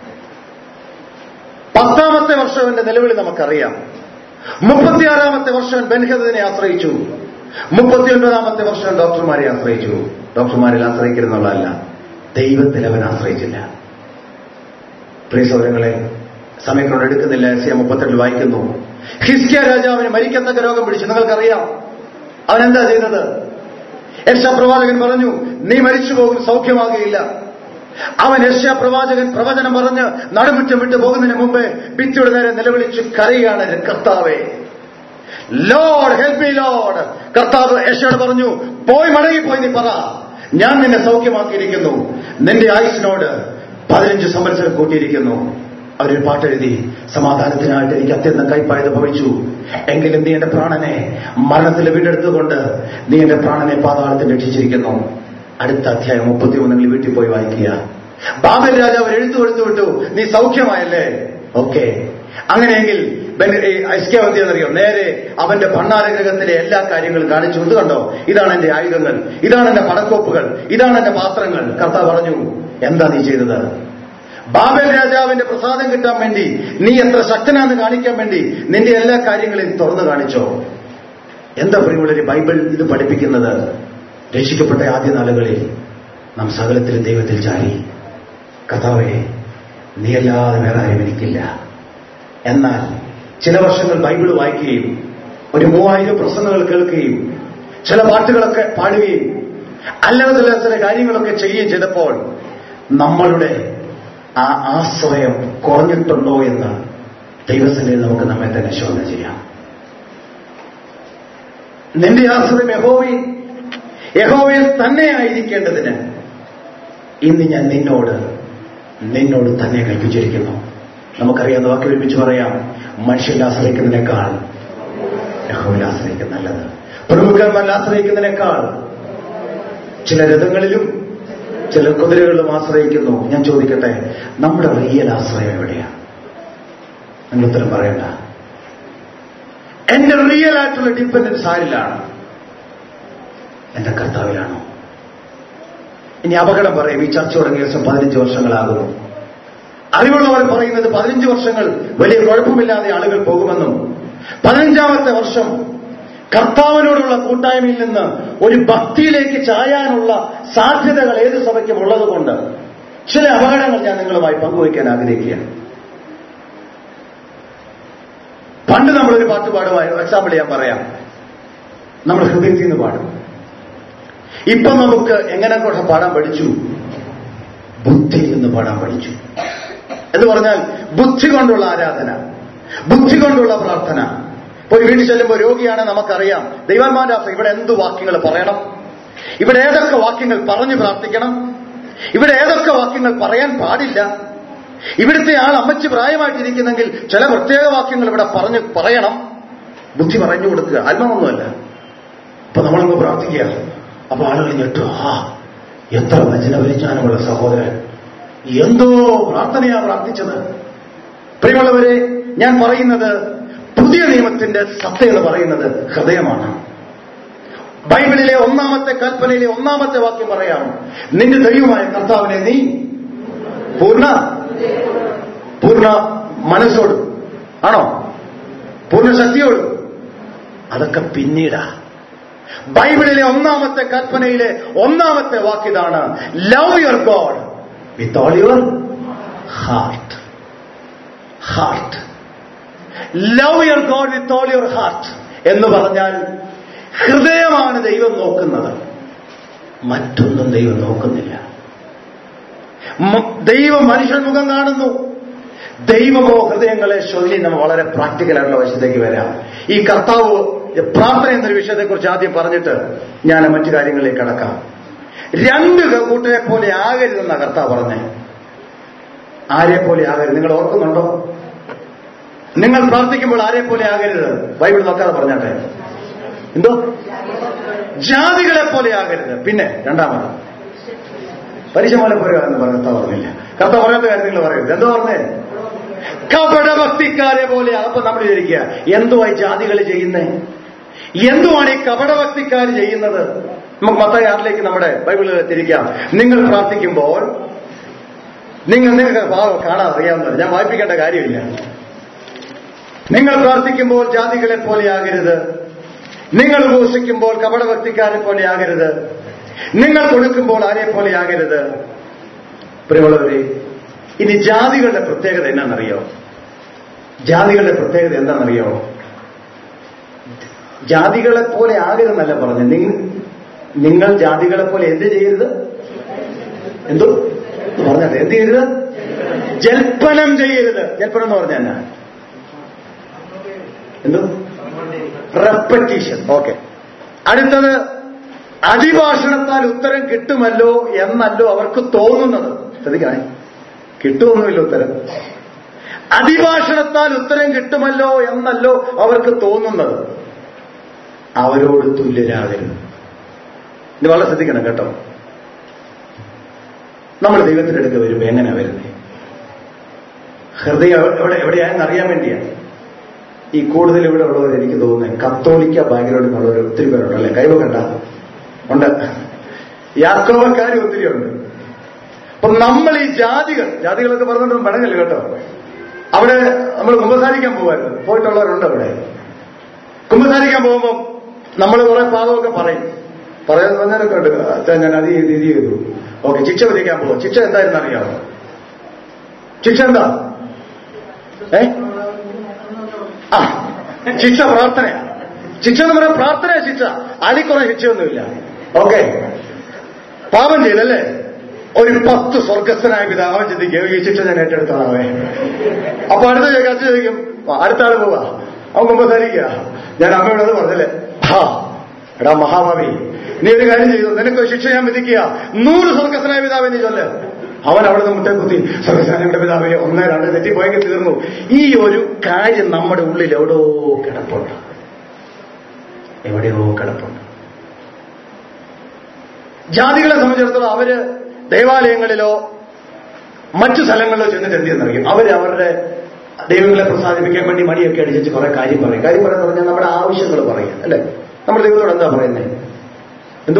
പത്താമത്തെ വർഷം അവന്റെ നിലവിളി നമുക്കറിയാം മുപ്പത്തിയാറാമത്തെ വർഷം ബെൻഹദിനെ ആശ്രയിച്ചു മുപ്പത്തിയൊൻപതാമത്തെ വർഷം ഡോക്ടർമാരെ ആശ്രയിച്ചു ഡോക്ടർമാരിൽ ആശ്രയിക്കരുന്നുള്ളതല്ല ദൈവത്തിൽ അവൻ ആശ്രയിച്ചില്ല പ്രിയ സൗരങ്ങളെ സമയം കൊണ്ട് എടുക്കുന്നില്ല എസ് എ മുപ്പത്തെട്ടിൽ വായിക്കുന്നു ഹിസ്കിയ രാജാവിന് മരിക്കത്തക്ക രോഗം പിടിച്ചു നിങ്ങൾക്കറിയാം അവൻ എന്താ ചെയ്തത് യശ പ്രവാചകൻ പറഞ്ഞു നീ മരിച്ചു പോകും സൗഖ്യമാകുകയില്ല അവൻ യശ പ്രവാചകൻ പ്രവചനം പറഞ്ഞ് നടുമുറ്റം വിട്ടു പോകുന്നതിന് മുമ്പേ ഭിത്തിയുടെ നേരെ നിലവിളിച്ച് കരയാണ് കർത്താവേ ലോഡ് ഹെൽപ്പ് മീ ലോഡ് കർത്താവ് യശയോട് പറഞ്ഞു പോയി മടങ്ങിപ്പോയി നീ പറ ഞാൻ നിന്നെ സൗഖ്യമാക്കിയിരിക്കുന്നു നിന്റെ ആയുസിനോട് പതിനഞ്ച് സംവത്സരം കൂട്ടിയിരിക്കുന്നു അവരൊരു പാട്ടെഴുതി സമാധാനത്തിനായിട്ട് എനിക്ക് അത്യന്തം കൈപ്പായത് ഭവിച്ചു എങ്കിലും നീ എന്റെ പ്രാണനെ മരണത്തിൽ വീണ്ടെടുത്തുകൊണ്ട് നീ എന്റെ പ്രാണനെ പാതാളത്തിൽ രക്ഷിച്ചിരിക്കുന്നു അടുത്ത അധ്യായം മുപ്പത്തിമൂന്ന് നിങ്ങൾ വീട്ടിൽ പോയി വായിക്കുക ബാബൽ രാജാവ് എഴുത്തു കൊടുത്തു വിട്ടു നീ സൗഖ്യമായല്ലേ ഓക്കെ അങ്ങനെയെങ്കിൽ ഐസ്ക്യാവന്തി എന്നറിയോ നേരെ അവന്റെ ഭണ്ണാരഗ്രഹത്തിലെ എല്ലാ കാര്യങ്ങളും കാണിച്ചു ഇത് കണ്ടോ ഇതാണ് എന്റെ ആയുധങ്ങൾ ഇതാണ് എന്റെ പടക്കോപ്പുകൾ ഇതാണ് എന്റെ പാത്രങ്ങൾ കർത്താവ് പറഞ്ഞു എന്താ നീ ചെയ്തത് ബാബേൽ രാജാവിന്റെ പ്രസാദം കിട്ടാൻ വേണ്ടി നീ എത്ര ശക്തനാന്ന് കാണിക്കാൻ വേണ്ടി നിന്റെ എല്ലാ കാര്യങ്ങളും തുറന്നു കാണിച്ചോ എന്താ പ്രിയമുള്ളൊരു ബൈബിൾ ഇത് പഠിപ്പിക്കുന്നത് രക്ഷിക്കപ്പെട്ട ആദ്യ നാളുകളിൽ നാം സകലത്തിലും ദൈവത്തിൽ ചാരി കഥാവേ നീയല്ലാതെ വേറെ ആരും എനിക്കില്ല എന്നാൽ ചില വർഷങ്ങൾ ബൈബിൾ വായിക്കുകയും ഒരു മൂവായിരം പ്രസംഗങ്ങൾ കേൾക്കുകയും ചില പാട്ടുകളൊക്കെ പാടുകയും അല്ലാതെ ചില ചില കാര്യങ്ങളൊക്കെ ചെയ്യുകയും ചെയ്തപ്പോൾ നമ്മളുടെ ആ ആശ്രയം കുറഞ്ഞിട്ടുണ്ടോ എന്ന് ദൈവസന്നിധി നമുക്ക് നമ്മെ തന്നെ ശോധന ചെയ്യാം നിന്റെ ആശ്രയം യഹോവയിൽ യഹോവയിൽ തന്നെ ആയിരിക്കേണ്ടതിന് ഇന്ന് ഞാൻ നിന്നോട് നിന്നോട് തന്നെ കൽപ്പിച്ചിരിക്കുന്നു നമുക്കറിയാവുന്ന വാക്ക് ഒരുമിച്ച് പറയാം മനുഷ്യനെ ആശ്രയിക്കുന്നതിനേക്കാൾ യഹോവിൽ ആശ്രയിക്കുന്ന നല്ലത് പ്രമുഖന്മാരിൽ ആശ്രയിക്കുന്നതിനേക്കാൾ ചില രഥങ്ങളിലും ചില കുതിരകളിലും ആശ്രയിക്കുന്നു ഞാൻ ചോദിക്കട്ടെ നമ്മുടെ റിയൽ ആശ്രയം എവിടെയാണ് നിങ്ങൾ ഉത്തരം പറയണ്ട എന്റെ റിയൽ ആയിട്ടുള്ള ഡിപ്പെൻഡൻസ് ആരിലാണ് എന്റെ കർത്താവിലാണോ ഇനി അപകടം പറയും ഈ ചർച്ച തുടങ്ങിയ ദിവസം പതിനഞ്ച് വർഷങ്ങളാകുന്നു അറിവുള്ളവർ പറയുന്നത് പതിനഞ്ച് വർഷങ്ങൾ വലിയ കുഴപ്പമില്ലാതെ ആളുകൾ പോകുമെന്നും പതിനഞ്ചാമത്തെ വർഷം കർത്താവിനോടുള്ള കൂട്ടായ്മയിൽ നിന്ന് ഒരു ഭക്തിയിലേക്ക് ചായാനുള്ള സാധ്യതകൾ ഏത് സഭയ്ക്കും ഉള്ളതുകൊണ്ട് ചില അപകടങ്ങൾ ഞാൻ നിങ്ങളുമായി പങ്കുവയ്ക്കാൻ ആഗ്രഹിക്കുകയാണ് പണ്ട് നമ്മളൊരു പാട്ട് പാടുമായിരുന്നു എക്സാമ്പിൾ ഞാൻ പറയാം നമ്മൾ ഹൃദയത്തിൽ നിന്ന് പാടും ഇപ്പൊ നമുക്ക് എങ്ങനെ കൂടെ പാടാൻ പഠിച്ചു ബുദ്ധിയിൽ നിന്ന് പാടാൻ പഠിച്ചു എന്ന് പറഞ്ഞാൽ ബുദ്ധി കൊണ്ടുള്ള ആരാധന ബുദ്ധി കൊണ്ടുള്ള പ്രാർത്ഥന ഇപ്പോൾ വീട്ടിൽ ചെല്ലുമ്പോൾ രോഗിയാണ് നമുക്കറിയാം ദൈവന്മാരുടെ ആശ്രയം ഇവിടെ എന്ത് വാക്യങ്ങൾ പറയണം ഇവിടെ ഏതൊക്കെ വാക്യങ്ങൾ പറഞ്ഞു പ്രാർത്ഥിക്കണം ഇവിടെ ഏതൊക്കെ വാക്യങ്ങൾ പറയാൻ പാടില്ല ഇവിടുത്തെ ആൾ അമ്മച്ച് പ്രായമായിട്ടിരിക്കുന്നെങ്കിൽ ചില പ്രത്യേക വാക്യങ്ങൾ ഇവിടെ പറഞ്ഞു പറയണം ബുദ്ധി പറഞ്ഞു കൊടുക്കുക ആത്മാവൊന്നുമല്ല അപ്പൊ നമ്മളങ്ങ് പ്രാർത്ഥിക്കുക അപ്പൊ ആളുകൾ ഞെട്ടു ആ എത്ര വചനപരിജ്ഞാനമുള്ള സഹോദരൻ എന്തോ പ്രാർത്ഥനയാ പ്രാർത്ഥിച്ചത് പ്രിയമുള്ളവരെ ഞാൻ പറയുന്നത് പുതിയ നിയമത്തിന്റെ സത്ത എന്ന് പറയുന്നത് ഹൃദയമാണ് ബൈബിളിലെ ഒന്നാമത്തെ കൽപ്പനയിലെ ഒന്നാമത്തെ വാക്യം പറയാം നിന്റെ ദൈവമായ കർത്താവിനെ നീ പൂർണ്ണ പൂർണ്ണ മനസ്സോട് ആണോ പൂർണ്ണ ശക്തിയോട് അതൊക്കെ പിന്നീടാ ബൈബിളിലെ ഒന്നാമത്തെ കൽപ്പനയിലെ ഒന്നാമത്തെ വാക്കിതാണ് love your God with all your heart heart love your God with all your heart എന്ന് പറഞ്ഞാൽ ഹൃദയമാണ് ദൈവം നോക്കുന്നത് മറ്റൊന്നും ദൈവം നോക്കുന്നില്ല മ- ദൈവം മനുഷ്യൻ മുഖം കാണുന്നു ദൈവമോ ഹൃദയങ്ങളെ ശോധന നമ്മൾ വളരെ പ്രാക്ടിക്കലായിട്ടുള്ള വശത്തേക്ക് വരാം ഈ കർത്താവ് പ്രാർത്ഥന എന്നൊരു വിഷയത്തെക്കുറിച്ച് ആദ്യം പറഞ്ഞിട്ട് ഞാൻ മറ്റു കാര്യങ്ങളിലേക്ക് കടക്കാം രണ്ട് കൂട്ടരെ പോലെ ആകരുതെന്ന കർത്താവ് പറഞ്ഞേ ആരെ പോലെ ആകരുത് നിങ്ങൾ ഓർക്കുന്നുണ്ടോ നിങ്ങൾ പ്രാർത്ഥിക്കുമ്പോൾ ആരെ പോലെ ആകരുത് ബൈബിൾ നോക്കാതെ പറഞ്ഞാട്ടെ എന്തോ ജാതികളെ പോലെ ആകരുത് പിന്നെ രണ്ടാമത് പരിചയമാലെ പോലെ എന്ന് പറഞ്ഞ കർത്താവ് പറഞ്ഞില്ല കർത്താവ് പറയാത്ത കാര്യം നിങ്ങൾ പറയരുത് എന്തോ പറഞ്ഞേ കപടഭക്തിക്കാരെ പോലെ അപ്പൊ നമ്മൾ വിചാരിക്കുക എന്തുവായി ജാതികൾ ചെയ്യുന്നേ എന്തുവാണ് ഈ കപടഭക്തിക്കാർ ചെയ്യുന്നത് നമുക്ക് മത്തായി ആറിലേക്ക് നമ്മുടെ ബൈബിളിൽ തിരിക്കാം നിങ്ങൾ പ്രാർത്ഥിക്കുമ്പോൾ നിങ്ങൾ നിങ്ങൾക്ക് ഭാവം കാണാൻ അറിയാവുന്നത് ഞാൻ വായിപ്പിക്കേണ്ട കാര്യമില്ല നിങ്ങൾ പ്രാർത്ഥിക്കുമ്പോൾ ജാതികളെ പോലെയാകരുത് നിങ്ങൾ ഉപവസിക്കുമ്പോൾ കപടഭക്തിക്കാരെ പോലെയാകരുത് നിങ്ങൾ കൊടുക്കുമ്പോൾ ആരെ പോലെയാകരുത് പ്രിയമുള്ളവരെ ഇനി ജാതികളുടെ പ്രത്യേകത എന്നാണെന്നറിയോ ജാതികളുടെ പ്രത്യേകത എന്താണെന്നറിയോ ജാതികളെ പോലെ ആകരുതെന്നല്ല പറഞ്ഞു നിങ്ങൾ നിങ്ങൾ ജാതികളെ പോലെ എന്ത് ചെയ്യരുത് എന്തോ പറഞ്ഞത് എന്ത് ചെയ്യരുത് ജൽപ്പനം ചെയ്യരുത് ജൽപ്പനം എന്ന് പറഞ്ഞ എന്നാ എന്തോ റെപ്പറ്റീഷൻ ഓക്കെ അടുത്തത് അതിഭാഷണത്താൽ ഉത്തരം കിട്ടുമല്ലോ എന്നല്ലോ അവർക്ക് തോന്നുന്നത് ശ്രദ്ധിക്കണേ കിട്ടുമൊന്നുമില്ല ഉത്തരം അതിഭാഷണത്താൽ ഉത്തരം കിട്ടുമല്ലോ എന്നല്ലോ അവർക്ക് തോന്നുന്നത് അവരോട് തുല്യരാകരുത് ഇത് വളരെ ശ്രദ്ധിക്കണം കേട്ടോ നമ്മൾ ദൈവത്തിന്റെ അടുക്ക് വരുമ്പോ എങ്ങനെ വരുന്നേ ഹൃദയം എവിടെ എവിടെയാണെന്ന് അറിയാൻ വേണ്ടിയാണ് ഈ കൂടുതൽ ഇവിടെ ഉള്ളവർ എനിക്ക് തോന്നുന്നത് കത്തോലിക്ക ബാക്ക്ഗ്രൗണ്ടിൽ നിന്നുള്ളവർ ഒത്തിരി പേരുണ്ട് അല്ലേ കൈവക്കണ്ട ഉണ്ട് യാക്കോവക്കാരും ഒത്തിരി ഉണ്ട് അപ്പൊ നമ്മൾ ഈ ജാതികൾ ജാതികളൊക്കെ പറഞ്ഞിട്ടൊന്നും പടങ്ങല്ല കേട്ടോ അവിടെ നമ്മൾ കുമ്പസാരിക്കാൻ പോകുമായിരുന്നു പോയിട്ടുള്ളവരുണ്ട് അവിടെ കുമ്പസാരിക്കാൻ പോകുമ്പോൾ നമ്മൾ കുറെ പാപമൊക്കെ പറയും പറയാന്ന് പറഞ്ഞാലൊക്കെ ഉണ്ട് അച്ഛാ ഞാൻ അത് ചെയ്തു ഇത് ചെയ്തു ഓക്കെ ശിക്ഷ വിധിക്കാൻ പോകും ശിക്ഷ എന്തായിരുന്നു അറിയാമോ ശിക്ഷ എന്താ ഏ ആ ശിക്ഷ പ്രാർത്ഥനയാ ശിക്ഷ എന്ന് പറയാൻ പ്രാർത്ഥനയാ ശിക്ഷ അതിൽ കുറെ ശിക്ഷയൊന്നുമില്ല ഓക്കെ പാപം ചെയ്തല്ലേ ഒരു പത്ത് സ്വർഗസ്ഥനായ പിതാവ് അവൻ ചിന്തിക്കും ഈ ശിക്ഷ ഞാൻ ഏറ്റെടുത്തോളാവേ അപ്പൊ അടുത്ത ചോദിക്കും അച്ഛൻ ചോദിക്കും "ആ, അടുത്ത ആള് പോവാ അവൻ കുമ്പസാരിക്കുക ഞാൻ അമ്മയോട് അത് പറഞ്ഞല്ലേ ഹാ എടാ മഹാഭാവി നീ ഒരു കാര്യം ചെയ്തു നിനക്ക് ഒരു ശിക്ഷ ഞാൻ വിധിക്കുക നൂറ് സ്വർഗസ്ഥനായ പിതാവെ നീ ചൊല്ല അവൻ അവിടെ നിന്ന് മുട്ടേ കുത്തി സ്വർഗസ്ഥാനങ്ങളുടെ പിതാവെ ഒന്നേ രണ്ട് തെറ്റിപ്പോയെങ്കിൽ തീർന്നു ഈ ഒരു കാര്യം നമ്മുടെ ഉള്ളിൽ എവിടെയോ കിടപ്പുണ്ട് എവിടെയോ കിടപ്പുണ്ട് ജാതികളെ സംബന്ധിച്ചിടത്തോളം അവര് ദേവാലയങ്ങളിലോ മറ്റു സ്ഥലങ്ങളിലോ ചെന്നിട്ട് എന്ത് ചെയ്യുന്നറിയും അവർ അവരുടെ ദൈവങ്ങളെ പ്രസാദിപ്പിക്കാൻ വേണ്ടി മടിയൊക്കെ അടിച്ചിട്ട് കുറെ കാര്യം പറയും കാര്യം പറയാന്ന് പറഞ്ഞാൽ നമ്മുടെ ആവശ്യങ്ങൾ പറയും അല്ലെ നമ്മുടെ ദൈവത്തോട് എന്താ പറയുന്നത് എന്തോ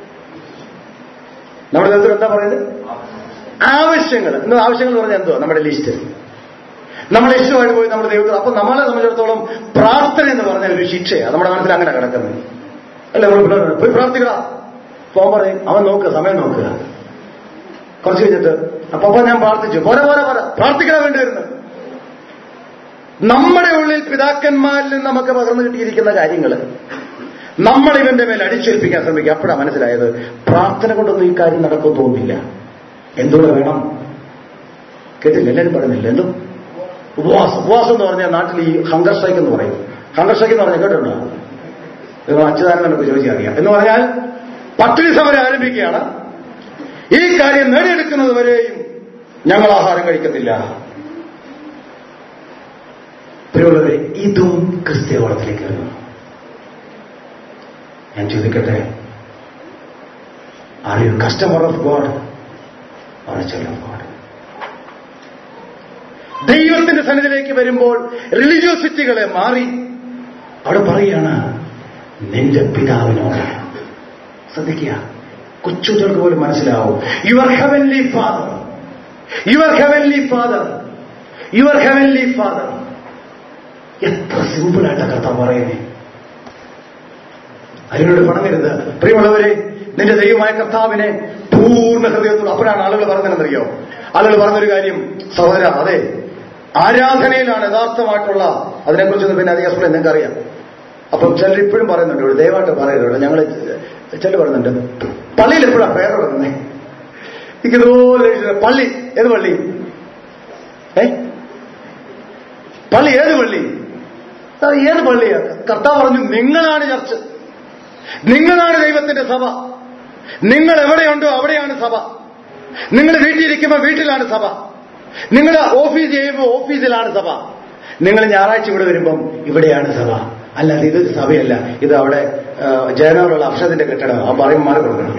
നമ്മുടെ ദൈവത്തോട് എന്താ പറയുന്നത് ആവശ്യങ്ങൾ എന്ന് ആവശ്യങ്ങൾ പറഞ്ഞാൽ എന്തോ നമ്മുടെ ലിസ്റ്റ് നമ്മളെ ഇഷ്ടമായിട്ട് പോയി നമ്മുടെ ദൈവത്തോട് അപ്പൊ നമ്മളെ സംബന്ധിച്ചിടത്തോളം പ്രാർത്ഥന എന്ന് പറഞ്ഞാൽ ഒരു ശിക്ഷയാണ് നമ്മുടെ മനസ്സിൽ അങ്ങനെ കിടക്കുന്നത് അല്ല നമ്മൾ പിള്ളേരോട് പോയി പ്രാർത്ഥിക്കടാ പോകാൻ പറയും അവൻ നോക്കുക സമയം നോക്കുക കുറച്ച് കഴിഞ്ഞിട്ട് അപ്പൊ അപ്പൊ ഞാൻ പ്രാർത്ഥിച്ചു പോരെ പോരെ പോരെ പ്രാർത്ഥിക്കണം വേണ്ടി വരുന്നു നമ്മുടെ ഉള്ളിൽ പിതാക്കന്മാരിൽ നിന്ന് നമുക്ക് പകർന്നു കിട്ടിയിരിക്കുന്ന കാര്യങ്ങൾ നമ്മൾ ഇവന്റെ മേൽ അടിച്ചേൽപ്പിക്കാൻ ശ്രമിക്കുക അപ്പോഴാണ് മനസ്സിലായത് പ്രാർത്ഥന കൊണ്ടൊന്നും ഈ കാര്യം നടക്കും തോന്നില്ല എന്തുകൂടെ വേണം കേട്ടില്ല എല്ലാവരും പറയുന്നില്ല എന്തോ ഉപവാസം ഉപവാസം എന്ന് പറഞ്ഞാൽ നാട്ടിൽ ഈ ഹങ്കർ സ്ട്രൈക്ക് എന്ന് പറയും ഹങ്കർ സ്ട്രൈക്ക് എന്ന് പറഞ്ഞാൽ കേട്ടിട്ടുണ്ടോ ഇത് അച്യുതാനന്ദനൊക്കെ ചോദിച്ചാൽ അറിയാം എന്ന് പറഞ്ഞാൽ പട്ടിണി സമരം ആരംഭിക്കുകയാണ് ഈ കാര്യം നേടിയെടുക്കുന്നത് വരെയും ഞങ്ങൾ ആഹാരം കഴിക്കത്തില്ല പ്രിയമുള്ളവരെ ഇതും ക്രിസ്ത്യവളത്തിലേക്ക് വരുന്നു ഞാൻ ചോദിക്കട്ടെ are you customer of God or child of God ദൈവത്തിന്റെ സന്നിധിയിലേക്ക് വരുമ്പോൾ റിലിജിയോസിറ്റികളെ മാറി അവിടെ പറയുകയാണ് നിന്റെ പിതാവിനോട് ശ്രദ്ധിക്കുക കൊച്ചുകുട്ടികൾക്ക് പോലും മനസ്സിലാവും your heavenly father your heavenly father your heavenly father എത്ര സിമ്പിളായിട്ടാ കർത്താവ് പറയുന്നേ അതിനോട് പണങ്ങരുത് പ്രിയമുള്ളവരെ നിന്റെ ദൈവമായ കർത്താവിനെ പൂർണ്ണ ഹൃദയത്തോട് അപ്പോഴാണ് ആളുകൾ പറഞ്ഞതെന്നറിയോ ആളുകൾ പറഞ്ഞൊരു കാര്യം സഹോദര അതെ ആരാധനയിലാണ് യഥാർത്ഥമായിട്ടുള്ള അതിനെക്കുറിച്ചൊന്നും പിന്നെ അധികം എക്സ്പ്ലെയിൻ നിങ്ങൾക്ക് അറിയാം അപ്പം ചിലർ ഇപ്പോഴും പറയുന്നുണ്ട് ഇവിടെ ദയവായിട്ട് പറയുന്നുണ്ട് ഞങ്ങൾ ചിലർ പറയുന്നുണ്ട് പള്ളിയിൽ എപ്പോഴാണ് പേര് പറയുന്നത് എനിക്ക് ഇതുപോലെ ഇഷ്ടം. പള്ളി ഏത് പള്ളി ഏ പള്ളി ഏത് പള്ളി അത് ഏത് പള്ളിയാ കർത്താവ് പറഞ്ഞു നിങ്ങളാണ് ചർച്ച് നിങ്ങളാണ് ദൈവത്തിന്റെ സഭ നിങ്ങൾ എവിടെയുണ്ടോ അവിടെയാണ് സഭ നിങ്ങൾ വീട്ടിലിരിക്കുമ്പോൾ വീട്ടിലാണ് സഭ നിങ്ങൾ ഓഫീസ് ചെയ്യുമ്പോൾ ഓഫീസിലാണ് സഭ നിങ്ങൾ ഞായറാഴ്ച ഇവിടെ വരുമ്പം ഇവിടെയാണ് സഭ അല്ലാതെ ഇത് സഭയല്ല ഇത് അവിടെ ആ, ജയനഗറുള്ള അക്ഷരത്തിന്റെ കെട്ടിടം ആ പറയും മാറി കൊടുക്കണം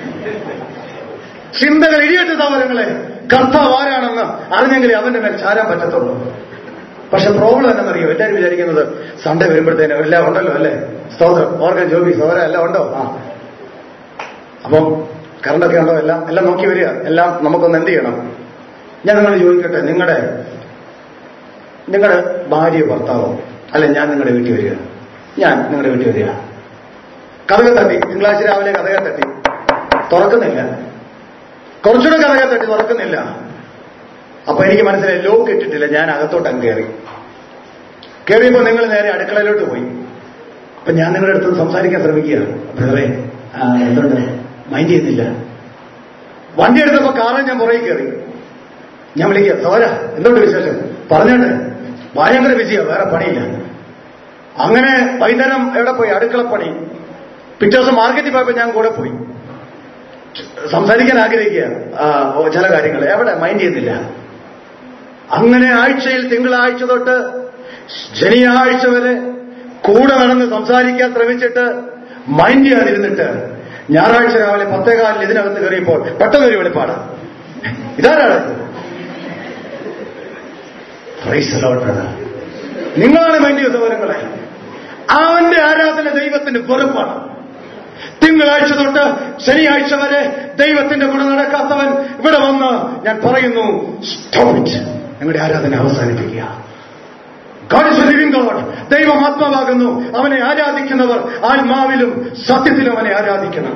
ചിന്തകൾ ഇടിയട്ട സഹോദരങ്ങളെ കർത്താവ് ആരാണെന്ന് അറിഞ്ഞെങ്കിലേ അവന്റെ മേൽ ചാരാൻ പറ്റത്തുള്ളൂ പക്ഷെ പ്രോബ്ലം എന്നറിയോ എല്ലാവരും വിചാരിക്കുന്നത് സൺഡേ വരുമ്പോഴത്തേനും എല്ലാം ഉണ്ടല്ലോ അല്ലേ സ്തോത്രം ഓർഗൻ ജോബി സഹോദര എല്ലാം ഉണ്ടോ ആ അപ്പം കറണ്ടൊക്കെ ഉണ്ടോ എല്ലാം എല്ലാം നോക്കി വരിക എല്ലാം നമുക്കൊന്ന് എന്ത് ചെയ്യണം ഞാൻ നിങ്ങൾ ചോദിക്കട്ടെ നിങ്ങളുടെ നിങ്ങളുടെ ഭാര്യ ഭർത്താവോ അല്ലെ ഞാൻ നിങ്ങളുടെ വീട്ടിൽ വരിക ഞാൻ നിങ്ങളുടെ വീട്ടിൽ വരിക കഥകൾ തട്ടി തിങ്കളാഴ്ച രാവിലെ കഥകൾ തട്ടി തുറക്കുന്നില്ല കുറച്ചുകൂടെ കഥകൾ തട്ടി തുറക്കുന്നില്ല അപ്പൊ എനിക്ക് മനസ്സിലായി ലോക്ക് ഇട്ടിട്ടില്ല ഞാൻ അകത്തോട്ട് അങ്ങ് കയറി കയറിയപ്പോ നിങ്ങൾ നേരെ അടുക്കളയിലോട്ട് പോയി അപ്പൊ ഞാൻ നിങ്ങളുടെ അടുത്ത് സംസാരിക്കാൻ ശ്രമിക്കുകയാണ് ബ്രദറെ ആ, എന്തുണ്ട് മൈൻഡ് ചെയ്യുന്നില്ല വണ്ടി എടുത്തപ്പോ കാറിൽ ഞാൻ പുറകെ കയറി ഞാൻ വിളിക്കുക സോര എന്തുകൊണ്ട് വിശേഷം പറഞ്ഞോണ്ട് ഭയങ്കര ബിസിയാ വേറെ പണിയില്ല അങ്ങനെ വൈകുന്നേരം എവിടെ പോയി അടുക്കളപ്പണി പിറ്റേ ദിവസം മാർക്കറ്റിൽ പോയപ്പോ ഞാൻ കൂടെ പോയി സംസാരിക്കാൻ ആഗ്രഹിക്കുക ആ, ഓ, ചില കാര്യങ്ങൾ എവിടെ മൈൻഡ് ചെയ്യുന്നില്ല അങ്ങനെ ആഴ്ചയിൽ തിങ്കളാഴ്ച തൊട്ട് ശനിയാഴ്ച വരെ കൂടെ നടന്ന് സംസാരിക്കാൻ ശ്രമിച്ചിട്ട് മൈൻഡ് ചെയ്യാതിരുന്നിട്ട് ഞായറാഴ്ച രാവിലെ പത്തേകാലിൽ ഇതിനകത്ത് കയറിയപ്പോൾ പെട്ടെന്നൊരു വെളിപ്പാട് ഇതാരാണ് Praise the Lord, brother. നിങ്ങളാണ് വേണ്ടിയ സൗകര്യങ്ങളെ അവന്റെ ആരാധന ദൈവത്തിന് വെറുപ്പാണ് തിങ്കളാഴ്ച തൊട്ട് ശനിയാഴ്ച വരെ ദൈവത്തിന്റെ കൂടെ നടക്കാത്തവൻ ഇവിടെ വന്ന് ഞാൻ പറയുന്നു സ്റ്റോപ്പ് ഇറ്റ് ഞങ്ങളുടെ ആരാധന അവസാനിപ്പിക്കുക God is a living God. ദൈവം ആത്മാവാകുന്നു അവനെ ആരാധിക്കുന്നവർ ആത്മാവിലും സത്യത്തിലും അവനെ ആരാധിക്കണം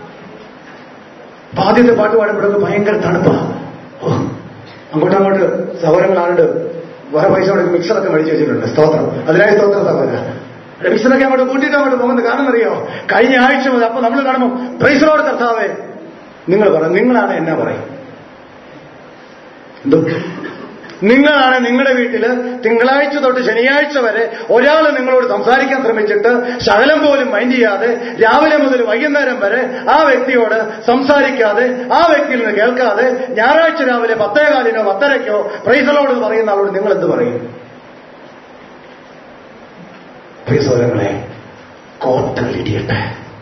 അപ്പൊ ആദ്യത്തെ പാട്ട് പാടുമ്പോഴൊക്കെ ഭയങ്കര തണുപ്പാ ഓ, അങ്ങോട്ടും അങ്ങോട്ട് സഹോദരങ്ങളാണ്ട് വേറെ പൈസ കൊടുത്ത് മിക്സറൊക്കെ മേടിച്ച് വെച്ചിട്ടുണ്ട് സ്തോത്രം അതിനായി സ്തോത്രം സഹോദര മിക്സറൊക്കെ അങ്ങോട്ട് കൂട്ടിയിട്ട് അങ്ങോട്ട് പോകുന്നത് കാരണം അറിയോ കഴിഞ്ഞ ആഴ്ച മുതൽ അപ്പൊ നമ്മൾ കാണുമ്പോൾ പ്രൈസറോട് കർത്താവേ നിങ്ങൾ പറ നിങ്ങളാണ് എന്നാ പറയും എന്തോ നിങ്ങളാണ് നിങ്ങളുടെ വീട്ടില് തിങ്കളാഴ്ച തൊട്ട് ശനിയാഴ്ച വരെ ഒരാൾ നിങ്ങളോട് സംസാരിക്കാൻ ശ്രമിച്ചിട്ട് ശകലം പോലും മൈൻഡ് ചെയ്യാതെ രാവിലെ മുതൽ വൈകുന്നേരം വരെ ആ വ്യക്തിയോട് സംസാരിക്കാതെ ആ വ്യക്തിയിൽ നിന്ന് കേൾക്കാതെ ഞായറാഴ്ച രാവിലെ പത്തേകാലിനോ പത്തരയ്ക്കോ പ്രൈസലോട് പറയുന്ന ആളോട് നിങ്ങൾ എന്ത് പറയും പ്രിയസോദരങ്ങളെ കോട്ടകൾ ഇടിയട്ടെ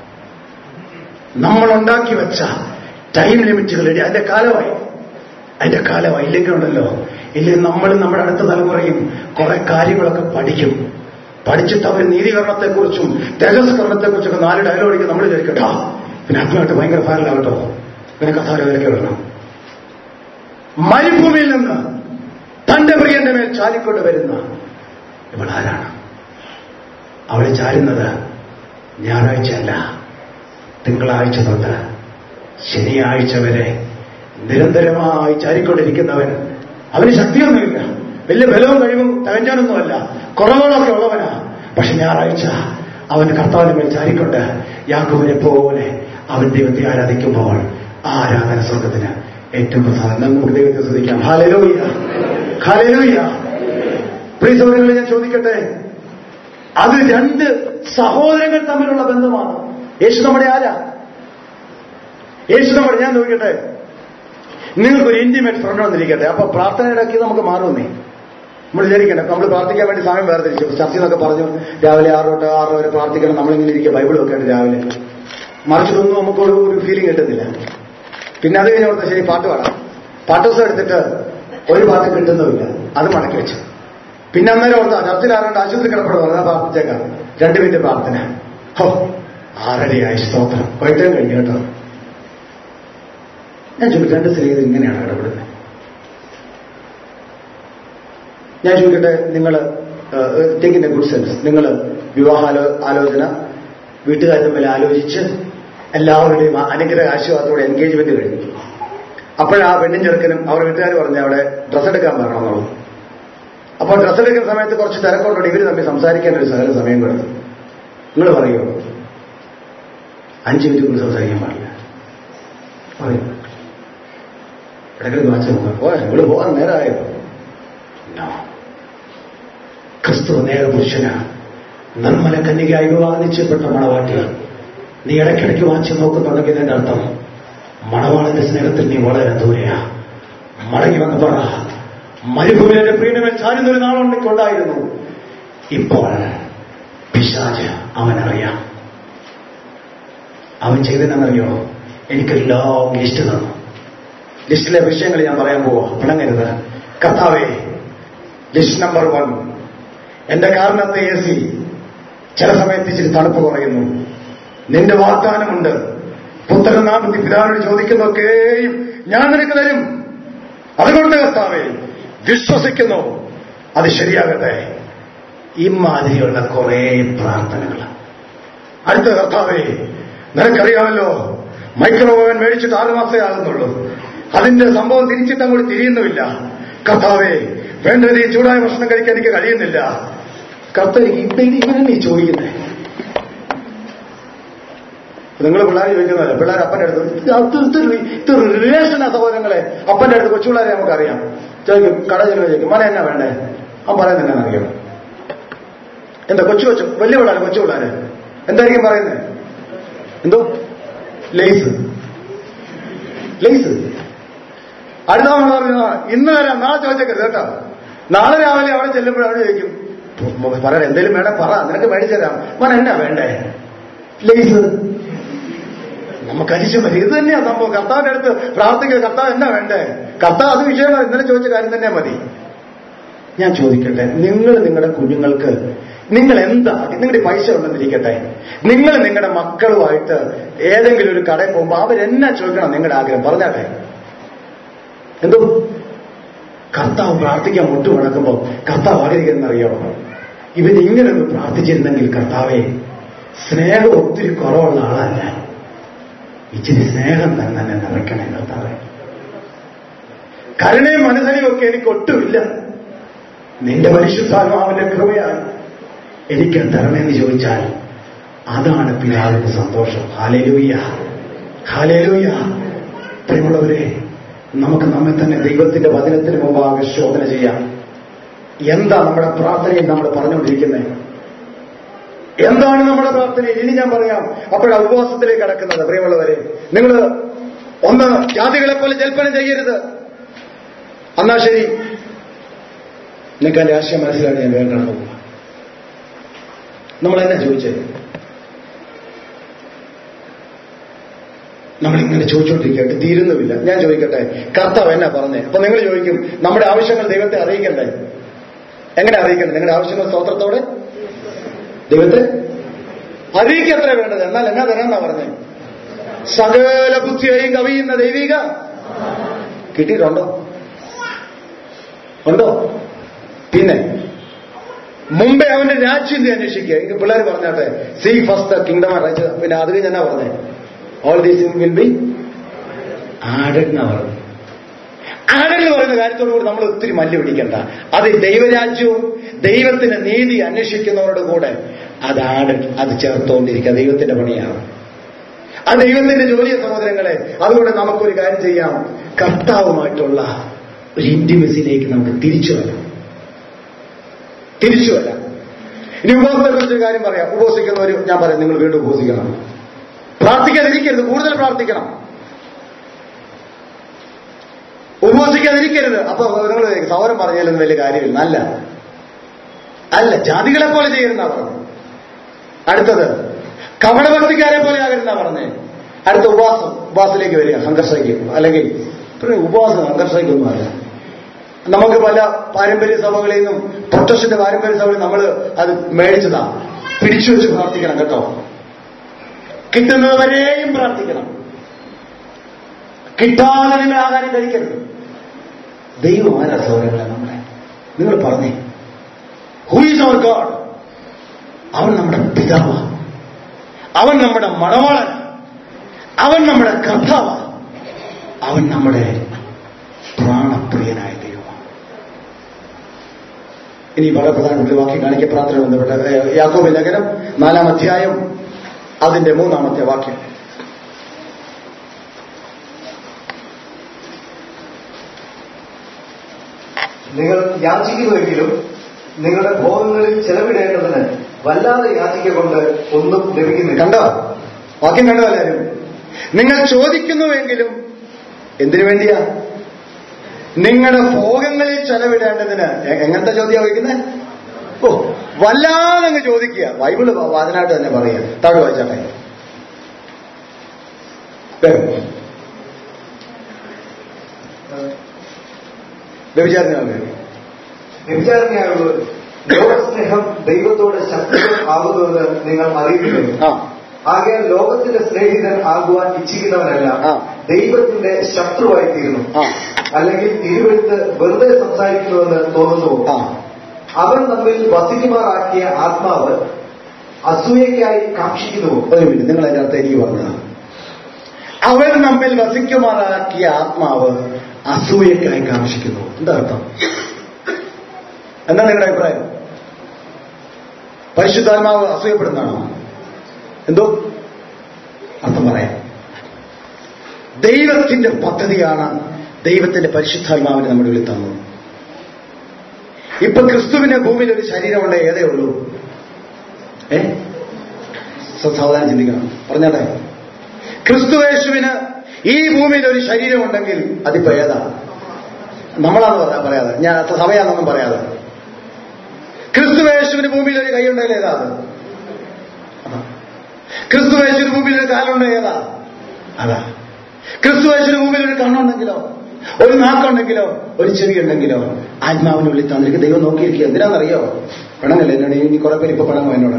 നമ്മൾ ഉണ്ടാക്കി വെച്ച ടൈം ലിമിറ്റുകൾ ഇടി അതിന്റെ കാലമായി അതിന്റെ കാലമായി ഇല്ലെങ്കിൽ ഉണ്ടല്ലോ ഇല്ലെങ്കിൽ നമ്മളും നമ്മുടെ അടുത്ത തലമുറയും കുറെ കാര്യങ്ങളൊക്കെ പഠിക്കും പഠിച്ചിട്ട് അവർ നീതീകരണത്തെക്കുറിച്ചും തേജസ്കരണത്തെക്കുറിച്ചൊക്കെ നാല് ഡയലോഗിക്ക് നമ്മൾ വിചാരിക്കട്ടോ പിന്നെ ആത്മായിട്ട് ഭയങ്കര ഫയലാകട്ടോ പിന്നെ കഥാരവരൊക്കെ വരണം മരുഭൂമിയിൽ നിന്ന് തന്റെ പ്രിയന്റെ മേൽ ചാലിക്കൊണ്ട് വരുന്ന ഇവൾ ആരാണ് അവളെ ചാരുന്നത് ഞായറാഴ്ചയല്ല തിങ്കളാഴ്ച തൊട്ട് ശനിയാഴ്ച വരെ നിരന്തരമായി ചാരിക്കൊണ്ടിരിക്കുന്നവൻ അവന് ശക്തിയൊന്നുമില്ല വലിയ ബലവും കഴിവും തകഞ്ഞാനൊന്നുമല്ല കുറവുകളൊക്കെ ഉള്ളവനാ പക്ഷെ ഞായറാഴ്ച അവന് കർത്താവിന് മേൽ ചാരിക്കൊണ്ട് യാക്കോവിനെ പോലെ അവൻ ദൈവത്തെ ആരാധിക്കുമ്പോൾ ആ ആരാധന സ്വർഗത്തിന് ഏറ്റവും പ്രധാനം നമുക്ക് ദൈവത്തെ ശ്രദ്ധിക്കാം ഹാലലൂയ ഹാലലൂയ പ്രിയ സൗകര്യങ്ങളെ ഞാൻ ചോദിക്കട്ടെ അത് രണ്ട് സഹോദരങ്ങൾ തമ്മിലുള്ള ബന്ധമാണ് യേശു നമ്മുടെ ആരാ യേശു നമ്മുടെ ഞാൻ നോക്കട്ടെ നിങ്ങൾക്കൊരു ഇന്റിമേറ്റ് ഫ്രണ്ട് വന്നിരിക്കട്ടെ അപ്പൊ പ്രാർത്ഥനയിടയ്ക്ക് നമുക്ക് മാറുന്നേ നമ്മൾ വിചാരിക്കണ്ട നമ്മൾ പ്രാർത്ഥിക്കാൻ വേണ്ടി സമയം വേർതിരിച്ചു ചർച്ച എന്നൊക്കെ പറഞ്ഞു രാവിലെ ആറ് തൊട്ട് ആറ് വരെ പ്രാർത്ഥിക്കണം നമ്മളിങ്ങനെ ഇരിക്കുക ബൈബിൾ ഒക്കെ ആയിട്ട് രാവിലെ മറിച്ചിട്ടൊന്നും നമുക്ക് ഒരു ഒരു ഫീലിംഗ് കിട്ടുന്നില്ല പിന്നെ അത് കഴിഞ്ഞ് ഓർത്ത ശരി പാട്ട് പാടാം പാട്ട് ദിവസം എടുത്തിട്ട് ഒരു പാട്ട് കിട്ടുന്നുമില്ല അത് മടക്കി വെച്ചു പിന്നെ അന്നേരം ഓർത്താ ചർച്ചിൽ ആരാണ്ട് ആശുപത്രി കിടപ്പുള്ളത് പറഞ്ഞാൽ പ്രാർത്ഥിച്ചേക്കാം രണ്ടു മിനിറ്റ് പ്രാർത്ഥന ഹോ ആറരയായി സ്തോത്രം വൈകിട്ടും കഴിഞ്ഞു കേട്ടോ ഞാൻ ചോദിക്കട്ടെ രണ്ട് സ്ത്രീ ഇങ്ങനെയാണ് ഇടപെടുന്നത് ഞാൻ ചോദിക്കട്ടെ നിങ്ങൾ take in a good sense നിങ്ങൾ വിവാഹാലോ ആലോചന വീട്ടുകാർ തമ്മിൽ ആലോചിച്ച് എല്ലാവരുടെയും അനുഗ്രഹ ആശീർവാദത്തോടെ എൻഗേജ്മെന്റ് കഴിഞ്ഞു അപ്പോഴാ പെണ്ണും ചെറുക്കനും അവർ വീട്ടുകാർ പറഞ്ഞ അവിടെ ഡ്രസ്സ് എടുക്കാൻ പറയണമെന്നുള്ളൂ അപ്പോൾ ഡ്രസ്സ് എടുക്കുന്ന സമയത്ത് കുറച്ച് തിരക്കൊണ്ടോട് ഇവർ തമ്മിൽ സംസാരിക്കാൻ ഒരു സകല സമയം കൊടുത്തു നിങ്ങൾ പറയുമോ അഞ്ച് മിനിറ്റ് കൊണ്ട് സംസാരിക്കാൻ പാടില്ല പറയും ഇടയ്ക്കിടയ്ക്ക് വാച്ച് നോക്കാം ഓ ഇവിടെ പോകാൻ നേരമായോ No. ക്രിസ്തു നേരപുരുഷന നിർമ്മല കന്യകയായി വിവാദിച്ചപ്പെട്ട മണവാട്ടി നീ ഇടയ്ക്കിടയ്ക്ക് വാച്ച് നോക്കുന്നുണ്ടെങ്കിൽ ഇതിന്റെ അർത്ഥം മണവാളന്റെ സ്നേഹത്തിൽ നീ വളരെ ദൂരെയാ മടങ്ങി വന്ന് പറ മരുഭൂമിയുടെ പ്രീണമേ ചാരുന്നൊരു നാളുണ്ടെങ്കിലുണ്ടായിരുന്നു ഇപ്പോൾ പിശാജ് അവനറിയാം അവൻ ചെയ്തതെന്നറിയോ എനിക്കൊരു ലോങ് ലിസ്റ്റ് തന്നു ലിസ്റ്റിലെ വിഷയങ്ങൾ ഞാൻ പറയാൻ പോവാ പിണങ്ങരുത് കർത്താവേ ലിസ്റ്റ് നമ്പർ വൺ എന്റെ കാറിനകത്ത് എ സി ചില സമയത്ത് ഇച്ചിരി തണുപ്പ് കുറയുന്നു നിന്റെ വാഗ്ദാനമുണ്ട് പുത്രനാമത്തിൽ പിതാവിനോട് ചോദിക്കുന്നൊക്കെയും ഞാൻ നിനക്ക് തരും അതുകൊണ്ട് കർത്താവേ വിശ്വസിക്കുന്നു അത് ശരിയാകട്ടെ ഇമാതിരിയുള്ള കുറെ പ്രാർത്ഥനകൾ അടുത്ത കർത്താവേ നിനക്കറിയാമല്ലോ മൈക്രോവേവൻ മേടിച്ചിട്ട് ആറു മാസമേ ആകുന്നുള്ളൂ അതിന്റെ സംഭവം തിരിച്ചിട്ട് അങ്ങോട്ട് തിരിയുന്നുമില്ല കർത്താവേ വേണ്ട രീതി ചൂടായ ഭക്ഷണം കഴിക്കാൻ എനിക്ക് കഴിയുന്നില്ല കർത്താവ് ഇവിടെ ഇവനെ നീ ചോദിക്കുന്നേ നിങ്ങൾ പിള്ളേർ ചോദിക്കുന്നതല്ല പിള്ളേർ അപ്പന്റെ അടുത്ത് ഇത് റിലേഷനാ സഹോദരങ്ങളെ അപ്പന്റെ അടുത്ത് കൊച്ചുപിള്ളേരെ നമുക്കറിയാം ചോദിക്കും കട ചെലവ് ചോദിക്കും മന എന്നാ വേണ്ടേ അവൻ പറയുന്നത് എന്നാ അറിയാം എന്താ കൊച്ചു കൊച്ചു വലിയ പിള്ളേര് കൊച്ചു പിള്ളേര് എന്തായിരിക്കും പറയുന്നത് എന്തോ ലേസ് ലേസ് അടുത്ത തവണ പറഞ്ഞു, "ആ, ഇന്ന് വരാം നാളെ ചോദിച്ചേക്കരുത് കേട്ടോ നാളെ രാവിലെ അവിടെ ചെല്ലുമ്പോൾ അവിടെ ചോദിക്കും പറയാൻ എന്തേലും വേണേ പറ നിനക്ക് മേടിച്ചു തരാം മോൻ എന്നാ വേണ്ടേ ലേസ് നമുക്ക് അതിശയം വരും ഇത് തന്നെയാ സംഭവം കർത്താവിന്റെ അടുത്ത് പ്രാർത്ഥിക്കുക കർത്താവ് എന്നാ വേണ്ടേ കർത്താവ് അത് വിഷയമാണ് ഇന്നലെ ചോദിച്ച കാര്യം തന്നെ മതി ഞാൻ ചോദിക്കട്ടെ നിങ്ങൾ നിങ്ങളുടെ കുഞ്ഞുങ്ങൾക്ക് നിങ്ങൾ എന്താ നിങ്ങളുടെ പൈസ ഉണ്ടെന്നിരിക്കട്ടെ നിങ്ങൾ നിങ്ങളുടെ മക്കളുമായിട്ട് ഏതെങ്കിലും ഒരു കടയിൽ പോകുമ്പോൾ അവരെന്നാ ചോദിക്കണം നിങ്ങളുടെ ആഗ്രഹം പറഞ്ഞാട്ടെ എന്തോ കർത്താവ് പ്രാർത്ഥിക്കാൻ മുട്ടുമടക്കുമ്പോൾ കർത്താവ് ആഗ്രഹിക്കുന്നറിയാമോ ഇവൻ ഇങ്ങനെ ഒന്ന് പ്രാർത്ഥിച്ചിരുന്നെങ്കിൽ കർത്താവെ സ്നേഹം ഒത്തിരി കുറവുള്ള ആളല്ല ഇച്ചിരി സ്നേഹം തന്നെ എന്നെ നിറയ്ക്കണേ കർത്താവെ കരുണയും മനസ്സലിയും ഒക്കെ എനിക്ക് ഒട്ടുമില്ല നിന്റെ പരിശുദ്ധാത്മാവിന്റെ കൃപയാണ് എനിക്ക് തരണമെന്ന് ചോദിച്ചാൽ അതാണ് പിതാവിന്റെ സന്തോഷം ഹാലേലൂയ ഹാലേലൂയ പ്രിയമുള്ളവരെ നമുക്ക് നമ്മെ തന്നെ ദൈവത്തിന്റെ വചനത്തിന് മുമ്പാകെ ശോധന ചെയ്യാം എന്താ നമ്മുടെ പ്രാർത്ഥനയിൽ നമ്മൾ പറഞ്ഞുകൊണ്ടിരിക്കുന്നത് എന്താണ് നമ്മുടെ പ്രാർത്ഥനയിൽ ഇനി ഞാൻ പറയാം അപ്പോഴാ ഉപവാസത്തിലേക്ക് കടക്കുന്നത് പ്രിയമുള്ളവരെ നിങ്ങൾ ഒന്ന് ജാതികളെ പോലെ ജൽപ്പനം ചെയ്യരുത് എന്നാ ശരി നിങ്ങൾക്ക് എന്റെ ആശയം മനസ്സിലാക്കി ഞാൻ വേഗം കടന്നു പോകും നമ്മൾ എന്നാ ചോദിച്ചത് നമ്മളിങ്ങനെ ചോദിച്ചുകൊണ്ടിരിക്കട്ടെ തീരുന്നുമില്ല ഞാൻ ചോദിക്കട്ടെ കർത്താവ് എന്നാ പറഞ്ഞേ അപ്പൊ നിങ്ങൾ ചോദിക്കും നമ്മുടെ ആവശ്യങ്ങൾ ദൈവത്തെ അറിയിക്കണ്ടേ എങ്ങനെ അറിയിക്കണ്ടേ നിങ്ങളുടെ ആവശ്യങ്ങൾ സ്തോത്രത്തോടെ ദൈവത്തെ അറിയിക്കത്ര വേണ്ടത് എന്നാൽ എന്നാ തരാന്നാ പറഞ്ഞേ സകല ബുദ്ധിയെയും കവിയുന്ന ദൈവിക കിട്ടിയിട്ടുണ്ടോ ഉണ്ടോ പിന്നെ മുമ്പേ അവന്റെ രാജ്യത്തെ അന്വേഷിക്കുക എനിക്ക് പിള്ളേർ പറഞ്ഞാട്ടെ സീ ഫസ്റ്റ് കിങ്ഡം റൈറ്റ് പിന്നെ അത് കഴിഞ്ഞ് എന്നാ പറഞ്ഞേ all these will be added എന്നാ പറഞ്ഞു ആഡഡ് എന്ന് പറയുന്ന കാര്യത്തോടു കൂടി നമ്മൾ ഒത്തിരി മല്ല് പിടിക്കണ്ട അത് ദൈവരാജ്യവും ദൈവത്തിന്റെ നീതി അന്വേഷിക്കുന്നവരുടെ കൂടെ അത് ആഡഡ് അത് ചേർത്തുകൊണ്ടിരിക്കുക ദൈവത്തിന്റെ പണിയാണ് ആ ദൈവത്തിന്റെ ജോലിയ സഹോദരങ്ങളെ അതുകൊണ്ട് നമുക്കൊരു കാര്യം ചെയ്യാം കർത്താവുമായിട്ടുള്ള ഒരു ഇന്റിമസിയിലേക്ക് നമുക്ക് തിരിച്ചു വരാം തിരിച്ചു വരാം ഇനി ഉപവാസത്തെ കുറിച്ചൊരു കാര്യം പറയാം ഉപവസിക്കുന്നവർ ഞാൻ പറയാം നിങ്ങൾ വീണ്ടും ഉപവസിക്കണം പ്രാർത്ഥിക്കാതിരിക്കരുത് കൂടുതൽ പ്രാർത്ഥിക്കണം ഉപവസിക്കാതിരിക്കരുത് അപ്പൊ നിങ്ങൾ സൗരം പറഞ്ഞാലൊന്നും വലിയ കാര്യമില്ല അല്ല അല്ല ജാതികളെ പോലെ ചെയ്യരുന്ന പറഞ്ഞു അടുത്തത് കപടഭക്തിക്കാരെ പോലെ ആകരുന്ന പറഞ്ഞേ അടുത്ത ഉപവാസം ഉപവാസത്തിലേക്ക് വരിക സംഘർഷയ്ക്ക് അല്ലെങ്കിൽ പിന്നെ ഉപവാസം സംഘർഷയ്ക്കൊന്നും അല്ല നമുക്ക് പല പാരമ്പര്യ സഭകളിൽ നിന്നും പ്രൊട്ടക്ഷന്റെ പാരമ്പര്യ സഭകളിൽ നമ്മൾ അത് മേടിച്ചതാ പിടിച്ചു വെച്ച് പ്രാർത്ഥിക്കണം കേട്ടോ കിട്ടുന്നതുവരെയും പ്രാർത്ഥിക്കണം കിട്ടാതെ നിങ്ങൾ ആഹാരം കഴിക്കരുത് ദൈവം ആരാ സൗകര്യങ്ങളെ നമ്മളെ നിങ്ങൾ പറഞ്ഞേ ഹൂ ഈസ് അവർ ഗോഡ് അവൻ നമ്മുടെ പിതാവ് അവൻ നമ്മുടെ മണവാളൻ അവൻ നമ്മുടെ കർത്താവ് അവൻ നമ്മുടെ പ്രാണപ്രിയനായ ദൈവമാണ് ഇനി വളരെ പ്രധാനപ്പെട്ട വാക്യം കാണിക്ക പ്രാർത്ഥന ബന്ധപ്പെട്ട യാക്കോബ് ലേഖനം നാലാം അധ്യായം അതിന്റെ മൂന്നാമത്തെ വാക്യം നിങ്ങൾ യാചിക്കുന്നുവെങ്കിലും നിങ്ങളുടെ ഭോഗങ്ങളിൽ ചെലവിടേണ്ടതിന് വല്ലാതെ യാചിക്കൊണ്ട് ഒന്നും ലഭിക്കുന്നില്ല കണ്ടോ വാക്യം കണ്ടോ എല്ലാവരും നിങ്ങൾ ചോദിക്കുന്നുവെങ്കിലും എന്തിനു വേണ്ടിയാ നിങ്ങളുടെ ഭോഗങ്ങളിൽ ചെലവിടേണ്ടതിന് എ- എങ്ങനത്തെ ചോദ്യം ചോദിക്കുന്നത് ഓ വല്ലാതെ അങ്ങ് ചോദിക്കുക ബൈബിള് വാചനായിട്ട് തന്നെ പറയുക താഴെ വായിച്ചാട്ടെ വേഗം. വ്യഭിചാരത്തിനാണ് വ്യഭിചാരനെയായുള്ളവർ ലോകസ്നേഹം ദൈവത്തോട് ശത്രുക്കൾ ആകുന്നുവെന്ന് നിങ്ങൾ അറിയുന്നില്ല ആ ആകയാൽ ലോകത്തിന്റെ സ്നേഹിതൻ ആകുവാൻ ഇച്ഛിക്കുന്നവനെല്ലാം ആ. ദൈവത്തിന്റെ ശത്രുവായി തീരുന്നു ആ അല്ലെങ്കിൽ തിരുവെടുത്ത് വെറുതെ സംസാരിക്കുന്നുവെന്ന് തോന്നുന്നു ആ അവൻ നമ്മിൽ വസിക്കുമാറാക്കിയ ആത്മാവ് അസൂയയ്ക്കായി കാക്ഷിക്കുന്നു ഒരു മിനിറ്റ് നിങ്ങൾ അതിന്റെ അർത്ഥം എനിക്ക് പറഞ്ഞതാണ് അവൻ നമ്മിൽ വസിക്കുമാറാക്കിയ ആത്മാവ് അസൂയക്കായി കാക്ഷിക്കുന്നു എന്താ അർത്ഥം എന്താ നിങ്ങളുടെ അഭിപ്രായം പരിശുദ്ധാത്മാവ് അസൂയപ്പെടുന്നതാണോ എന്തോ അർത്ഥം പറയാം ദൈവത്തിന്റെ പദ്ധതിയാണ് ദൈവത്തിന്റെ പരിശുദ്ധാത്മാവിനെ നമ്മുടെ ഉള്ളിൽ തന്നത് ഇപ്പൊ ക്രിസ്തുവിന്റെ ഭൂമിയിൽ ഒരു ശരീരമുണ്ട് ഏതേ ഉള്ളൂ ഏ സ- സാവധാനം ചിന്തിക്കണം പറഞ്ഞാട്ടെ ക്രിസ്തുവേശുവിന് ഈ ഭൂമിയിൽ ഒരു ശരീരമുണ്ടെങ്കിൽ അതിപ്പോ ഏതാ നമ്മളാന്ന് പറയാ പറയാതെ ഞാൻ സഭയാണെന്നൊന്നും പറയാതെ ക്രിസ്തുവേശുവിന് ഭൂമിയിൽ ഒരു കൈയുണ്ടെങ്കിൽ ഏതാ അത് അതാ. ക്രിസ്തുവേശുവിന് ഭൂമിയിൽ ഒരു കാലുണ്ട് ഏതാ അതാ ക്രിസ്തുവേശുവിന് ഭൂമിയിൽ ഒരു കണ്ണുണ്ടെങ്കിലോ ഒരു നാക്കുണ്ടെങ്കിലോ ഒരു ചെവി ഉണ്ടെങ്കിലോ ആത്മാവിനുള്ളിൽ തന്നിരിക്കും ദൈവം നോക്കിയിരിക്കുക എന്തിനാണെന്നറിയോ പണങ്ങല്ലേ എന്നോട് ഇനി കുറെ പേര് ഇപ്പൊ പണങ്ങോ എന്നോട്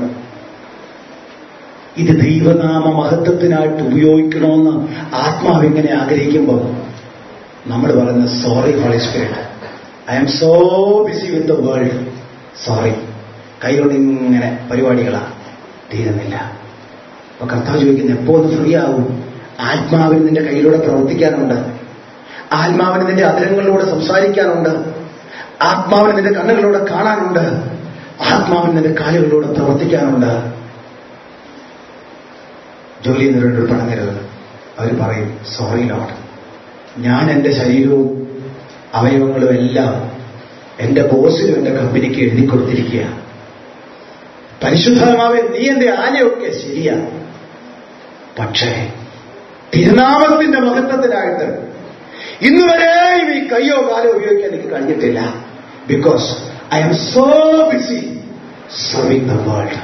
ഇത് ദൈവനാമ മഹത്വത്തിനായിട്ട് ഉപയോഗിക്കണമെന്ന് ആത്മാവ് ഇങ്ങനെ ആഗ്രഹിക്കുമ്പോൾ നമ്മൾ പറയുന്ന sorry Holy Spirit I am so busy with the world sorry കൈകൊണ്ട് ഇങ്ങനെ പരിപാടികളാ തീരുന്നില്ല അപ്പൊ കർത്താവ് ചോദിക്കുന്നത് എപ്പോ ഒന്ന് ഫ്രീ ആവും ആത്മാവിന് നിന്റെ കയ്യിലൂടെ പ്രവർത്തിക്കാനുണ്ട് ആത്മാവിന് നിന്റെ അതിരങ്ങളിലൂടെ സംസാരിക്കാനുണ്ട് ആത്മാവിന് നിന്റെ കണ്ണുകളിലൂടെ കാണാനുണ്ട് ആത്മാവിന് നിന്റെ കാലുകളിലൂടെ പ്രവർത്തിക്കാനുണ്ട് ജോലി ചെയ്യുന്നവരോട് പണങ്ങരുത് അവർ പറയും സോറി ലോഡ് ഞാൻ എന്റെ ശരീരവും അവയവങ്ങളും എല്ലാം എന്റെ ബോസിനും എന്റെ കമ്പനിക്ക് എഴുതി കൊടുത്തിരിക്കുക പരിശുദ്ധമാവെ നീ എന്റെ ആലയൊക്കെ ശരിയാ പക്ഷേ തിരുനാമത്തിന്റെ മഹത്വത്തിനായിട്ട് ഇന്നുവരെയും ഈ കയ്യോ കാലോ ഉപയോഗിക്കാൻ എനിക്ക് കഴിഞ്ഞിട്ടില്ല because I'm so busy serving the world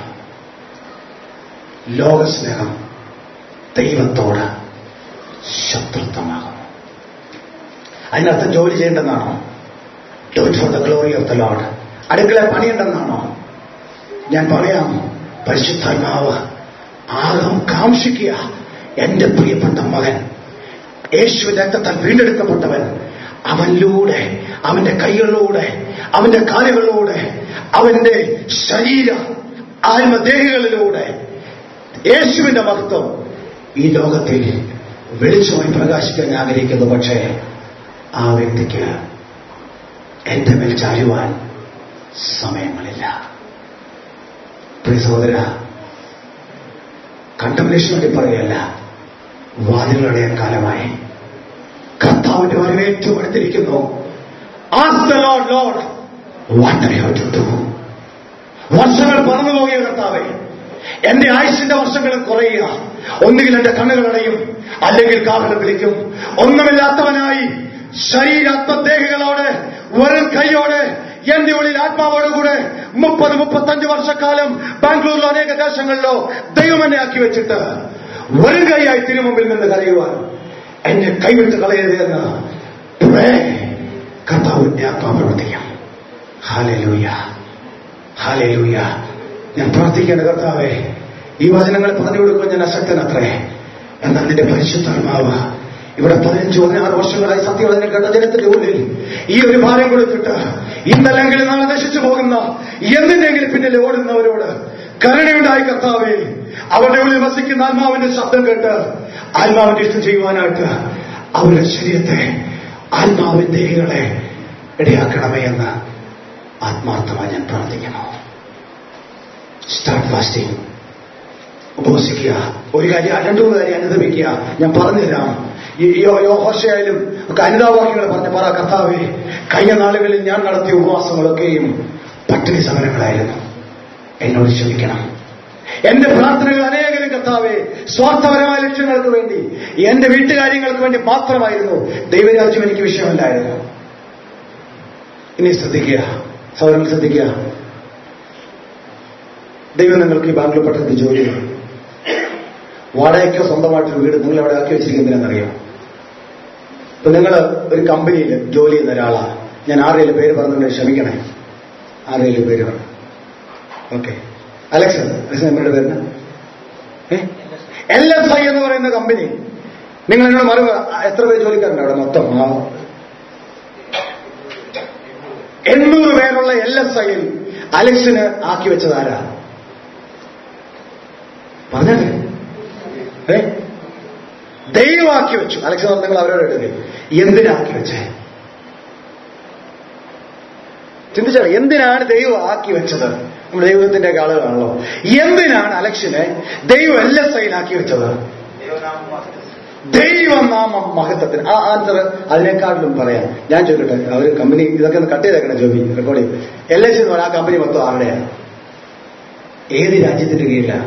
ലോകസ്നേഹം ദൈവത്തോട് ശത്രുത്വമാകും അതിനർത്ഥം ജോലി ചെയ്യേണ്ടെന്നാണോ do it for the glory of the Lord അടുക്കള പണിയുണ്ടെന്നാണോ ഞാൻ പറയാം പരിശുദ്ധാത്മാവ് ആകം കാംക്ഷിക്കുക എന്റെ പ്രിയപ്പെട്ട മകൻ യേശു രക്തത്താൽ വീണ്ടെടുക്കപ്പെട്ടവൻ അവനിലൂടെ അവന്റെ കൈകളിലൂടെ അവന്റെ കാലുകളിലൂടെ അവന്റെ ശരീര ആത്മദേഹികളിലൂടെ യേശുവിന്റെ മഹത്വം ഈ ലോകത്തിൽ വെളിച്ചമായി പ്രകാശിക്കാൻ ആഗ്രഹിക്കുന്നു പക്ഷേ ആ വ്യക്തിക്ക് എന്റെ മേൽ ചാരുവാൻ സമയങ്ങളില്ല പ്രിയ സഹോദര കണ്ടംപ്ലേഷൻ വേണ്ടി പറയല്ല വാതിലുകളുടെ കാലമായി കർത്താവിന്റെ വരവ് ഏറ്റവും അടുത്തിരിക്കുന്നു as the Lord Lord what I have to do വർഷങ്ങൾ പറന്നു പോകിയ കർത്താവെ എന്റെ ആയുഷിന്റെ വർഷങ്ങൾ കുറയുക ഒന്നുകിൽ എന്റെ കണ്ണുകളടയും അല്ലെങ്കിൽ കാഹളം വിളിക്കും ഒന്നുമില്ലാത്തവനായി ശരീരാത്മദേഹികളോട് വെറും കൈയോടെ എന്റെ ഉള്ളിൽ ആത്മാവോടുകൂടെ മുപ്പത് മുപ്പത്തഞ്ച് വർഷക്കാലം ബാംഗ്ലൂരിലോ അനേക ദേശങ്ങളിലോ ദൈവം എന്നെ ആക്കി വെച്ചിട്ട് വെറും കൈയായി തിരുമുമ്പിൽ നിന്ന് കരയുവാൻ എന്നെ കൈവിട്ട് കളയരുത് എന്ന് pray. കർത്താവിന്റെ ആത്മാ പ്രവർത്തിക്കാം ഹാലലൂയ ഹാലലൂയ ഞാൻ പ്രാർത്ഥിക്കേണ്ട കർത്താവേ ഈ വചനങ്ങൾ പറഞ്ഞു കൊടുക്കുമ്പോൾ ഞാൻ അശക്തനത്രേ എന്നാൽ നിന്റെ പരിശുദ്ധാത്മാവ് ഇവിടെ പതിനഞ്ച് പതിനാറ് വർഷങ്ങളായി സത്യവചന കണ്ട ജനത്തിന്റെ ഉള്ളിൽ ഈ ഒരു ഭാരം കൊടുത്തിട്ട് ഇന്നല്ലെങ്കിൽ നാളെ നശിച്ചു പോകുന്ന എന്തിനെങ്കിലും പിന്നിൽ ഓടുന്നവരോട് കരുണയുണ്ടായി കർത്താവേ അവരുടെ ഉള്ളിൽ വസിക്കുന്ന ആത്മാവിന്റെ ശബ്ദം കേട്ട് ആത്മാവിന്റെ ഇഷ്ടം ചെയ്യുവാനായിട്ട് അവരുടെ ശരീരത്തെ ആത്മാവിന്റെ ദേഹികളെ ഇടയാക്കണമേ എന്ന് ആത്മാർത്ഥമായി ഞാൻ പ്രാർത്ഥിക്കണം സ്റ്റാർട്ട് ഫാസ്റ്റിംഗ് ഉപവസിക്കുക ഒരു കാര്യം രണ്ടു മൂന്ന് കാര്യം അനുദമിക്കുക ഞാൻ പറഞ്ഞുതരാം ഈ യോഹോശയായാലും ഒക്കെ അനിതാവാക്യങ്ങൾ പറഞ്ഞ പറ കർത്താവേ കഴിഞ്ഞ നാളുകളിൽ ഞാൻ നടത്തിയ ഉപവാസങ്ങളൊക്കെയും പട്ടിണി സമരങ്ങളായിരുന്നു എന്നോട് ക്ഷമിക്കണം എന്റെ പ്രാർത്ഥനകൾ അനേകരും കർത്താവെ സ്വാർത്ഥപരമായ ലക്ഷ്യങ്ങൾക്ക് വേണ്ടി എന്റെ വീട്ടുകാര്യങ്ങൾക്ക് വേണ്ടി മാത്രമായിരുന്നു ദൈവരാജ്യം എനിക്ക് വിഷയമല്ലായിരുന്നു ഇനി ശ്രദ്ധിക്കുക സൗരങ്ങൾ ശ്രദ്ധിക്കുക ദൈവം നിങ്ങൾക്ക് ഈ ബാംഗ്ലൂർ പട്ടണത്തിൽ ജോലി തരും. വാടകയ്ക്കോ സ്വന്തമായിട്ടൊരു വീട് നിങ്ങൾ അവിടെ ആക്കി വെച്ചിരിക്കുന്നതിനെന്നറിയാം ഇപ്പൊ നിങ്ങൾ ഒരു കമ്പനിയിൽ ജോലി ചെയ്യുന്ന ഒരാളാണ് ഞാൻ ആറേഴ് പേര് പറഞ്ഞുകൊണ്ട് ക്ഷമിക്കണേ ആറേഴ് പേര് പറഞ്ഞു ഓക്കെ അലക്സ് അലക്സ് നമ്മുടെ പേരിന് എൽ എസ് ഐ എന്ന് പറയുന്ന കമ്പനി നിങ്ങൾ എന്നോട് മറു എത്ര പേര് ജോലിക്കാരുണ്ട് അവിടെ മൊത്തം ആ എണ്ണൂറ് പേരുള്ള എൽ എസ് ഐയിൽ അലക്സിന് ആക്കി വെച്ചത് ആരാ പറഞ്ഞേ ഏ ദൈവമാക്കി വെച്ചു അലക്സ് നിങ്ങൾ അവരോട് എടുക്കുക എന്തിനാക്കി വെച്ചേ ചിന്തിച്ചാൽ എന്തിനാണ് ദൈവം ആക്കി വെച്ചത് നമ്മൾ ദൈവത്തിന്റെ ആളുകളാണല്ലോ എന്തിനാണ് അലക്സിനെ ദൈവം എൽ എസ് ഐയിലാക്കി വെച്ചത് ദൈവനാമം മഹത്വത്തിന് ആ ആൻസർ അതിനേക്കാട്ടിലും പറയാം ഞാൻ ചോദിക്കട്ടെ അവർ കമ്പനി ഇതൊക്കെ ഒന്ന് കട്ട് ചെയ്തേക്കണം ജോബി റെക്കോർഡ് ചെയ്യും എൽ എസ് എന്ന് പറഞ്ഞാൽ ആ കമ്പനി മൊത്തം ആരുടെയാണ് ഏത് രാജ്യത്തിന്റെ കീഴിലാണ്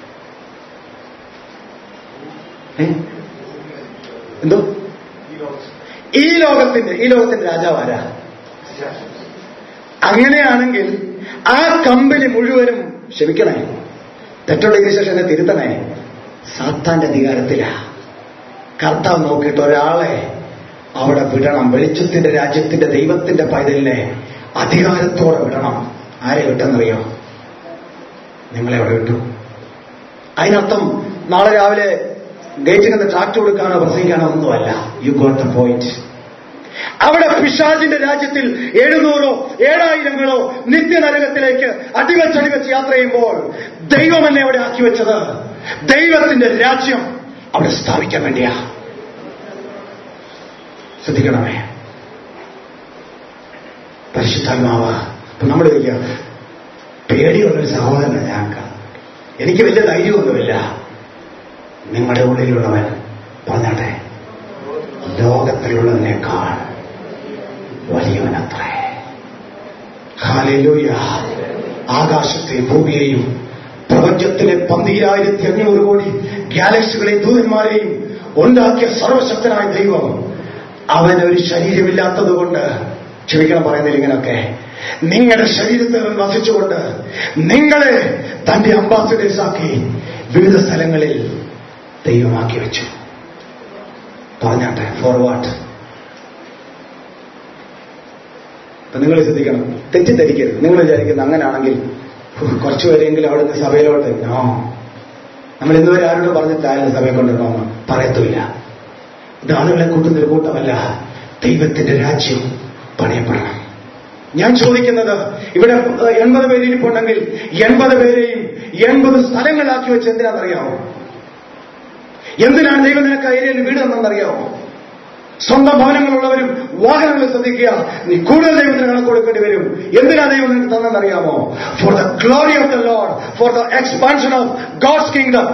ഏ? എന്തോ ഈ ലോകത്തിന്റെ ഈ ലോകത്തിന്റെ രാജാവ് ആരാ അങ്ങനെയാണെങ്കിൽ ആ കമ്പനി മുഴുവനും ക്ഷമിക്കണേ തെറ്റുള്ള ശേഷം എന്നെ തിരുത്തണേ സാത്താന്റെ അധികാരത്തിലാ കർത്താവ് നോക്കിയിട്ട് ഒരാളെ അവിടെ വിടണം വെളിച്ചത്തിന്റെ രാജ്യത്തിന്റെ ദൈവത്തിന്റെ പൈതലിനെ അധികാരത്തോടെ വിടണം ആരെ വിട്ടെന്നറിയോ നിങ്ങളെ അവിടെ വിട്ടു അതിനർത്ഥം നാളെ രാവിലെ ഗേറ്റിൽ നിന്ന് ട്രാക്ട് കൊടുക്കാനോ പ്രസംഗിക്കാനോ ഒന്നുമല്ല യു ഗോട്ട് ദ പോയിന്റ് അവിടെ പിശാചിന്റെ രാജ്യത്തിൽ എഴുന്നൂറോ ഏഴായിരങ്ങളോ നിത്യനരകത്തിലേക്ക് അടിവച്ച് അടിവച്ച് യാത്ര ചെയ്യുമ്പോൾ ദൈവം എന്നെ അവിടെ ആക്കി വെച്ചത് ദൈവത്തിന്റെ രാജ്യം അവിടെ സ്ഥാപിക്കാൻ വേണ്ടിയാ ശ്രദ്ധിക്കണമേ പരിശുദ്ധാത്മാവ് അപ്പൊ നമ്മൾ ചോദിക്കുക പേടിയുള്ളൊരു സഹോദരനാണ് ഞങ്ങൾക്ക് എനിക്ക് വലിയ ധൈര്യമൊന്നുമില്ല നിങ്ങളുടെ ഉള്ളിലുള്ളവൻ പറഞ്ഞാട്ടെ ലോകത്തിലുള്ളതിനേക്കാൾ വലിയവനത്രേ ഹാലൂയ ആകാശത്തെ ഭൂമിയെയും പ്രപഞ്ചത്തിലെ പന്തിരായിരത്തി അഞ്ഞൂറ് കോടി ഗാലക്സികളെയും ദൂതന്മാരെയും ഉണ്ടാക്കിയ സർവശക്തനായ ദൈവം അവനൊരു ശരീരമില്ലാത്തതുകൊണ്ട് ക്ഷമിക്കണം പറയുന്നില്ല ഇങ്ങനൊക്കെ നിങ്ങളുടെ ശരീരത്തിൽ അവൻ വസിച്ചുകൊണ്ട് നിങ്ങളെ തന്റെ അംബാസിഡേഴ്സാക്കി വിവിധ സ്ഥലങ്ങളിൽ ദൈവമാക്കി വെച്ചു പറഞ്ഞാട്ടെ ഫോർവാർഡ് അപ്പൊ നിങ്ങൾ ശ്രദ്ധിക്കണം തെറ്റിദ്ധരിക്കരുത് നിങ്ങൾ വിചാരിക്കുന്ന അങ്ങനെയാണെങ്കിൽ കുറച്ചു പേരെങ്കിലും അവിടെ നിന്ന് സഭയിലോട്ട് നോ നമ്മൾ ഇന്നുവരെ ആരോട് പറഞ്ഞിട്ടായാലും സഭയെ കൊണ്ടുവരണമെന്ന് പറയത്തുമില്ല ഇത് ആളുകളെ കൂട്ടുന്നൊരു കൂട്ടമല്ല ദൈവത്തിന്റെ രാജ്യം പണിയപ്പെടണം ഞാൻ ചോദിക്കുന്നത് ഇവിടെ എൺപത് പേര് ഇരിപ്പുണ്ടെങ്കിൽ എൺപത് പേരെയും എൺപത് സ്ഥലങ്ങളിലാക്കി വെച്ച് എന്തിനാണെന്നറിയാമോ എന്തിനാണ് ദൈവം നിനക്ക് ഏരിയയിൽ വീട് തന്നെന്നറിയാമോ സ്വന്തം ഭവനങ്ങളുള്ളവരും വാഹനങ്ങൾ ശ്രദ്ധിക്കുക നീ കൂടുതൽ ദൈവത്തിന് കണക്ക് കൊടുക്കേണ്ടി വരും എന്തിനാ ദൈവം നിനക്ക് തന്നെന്നറിയാമോ for the glory of the Lord for the expansion of God's kingdom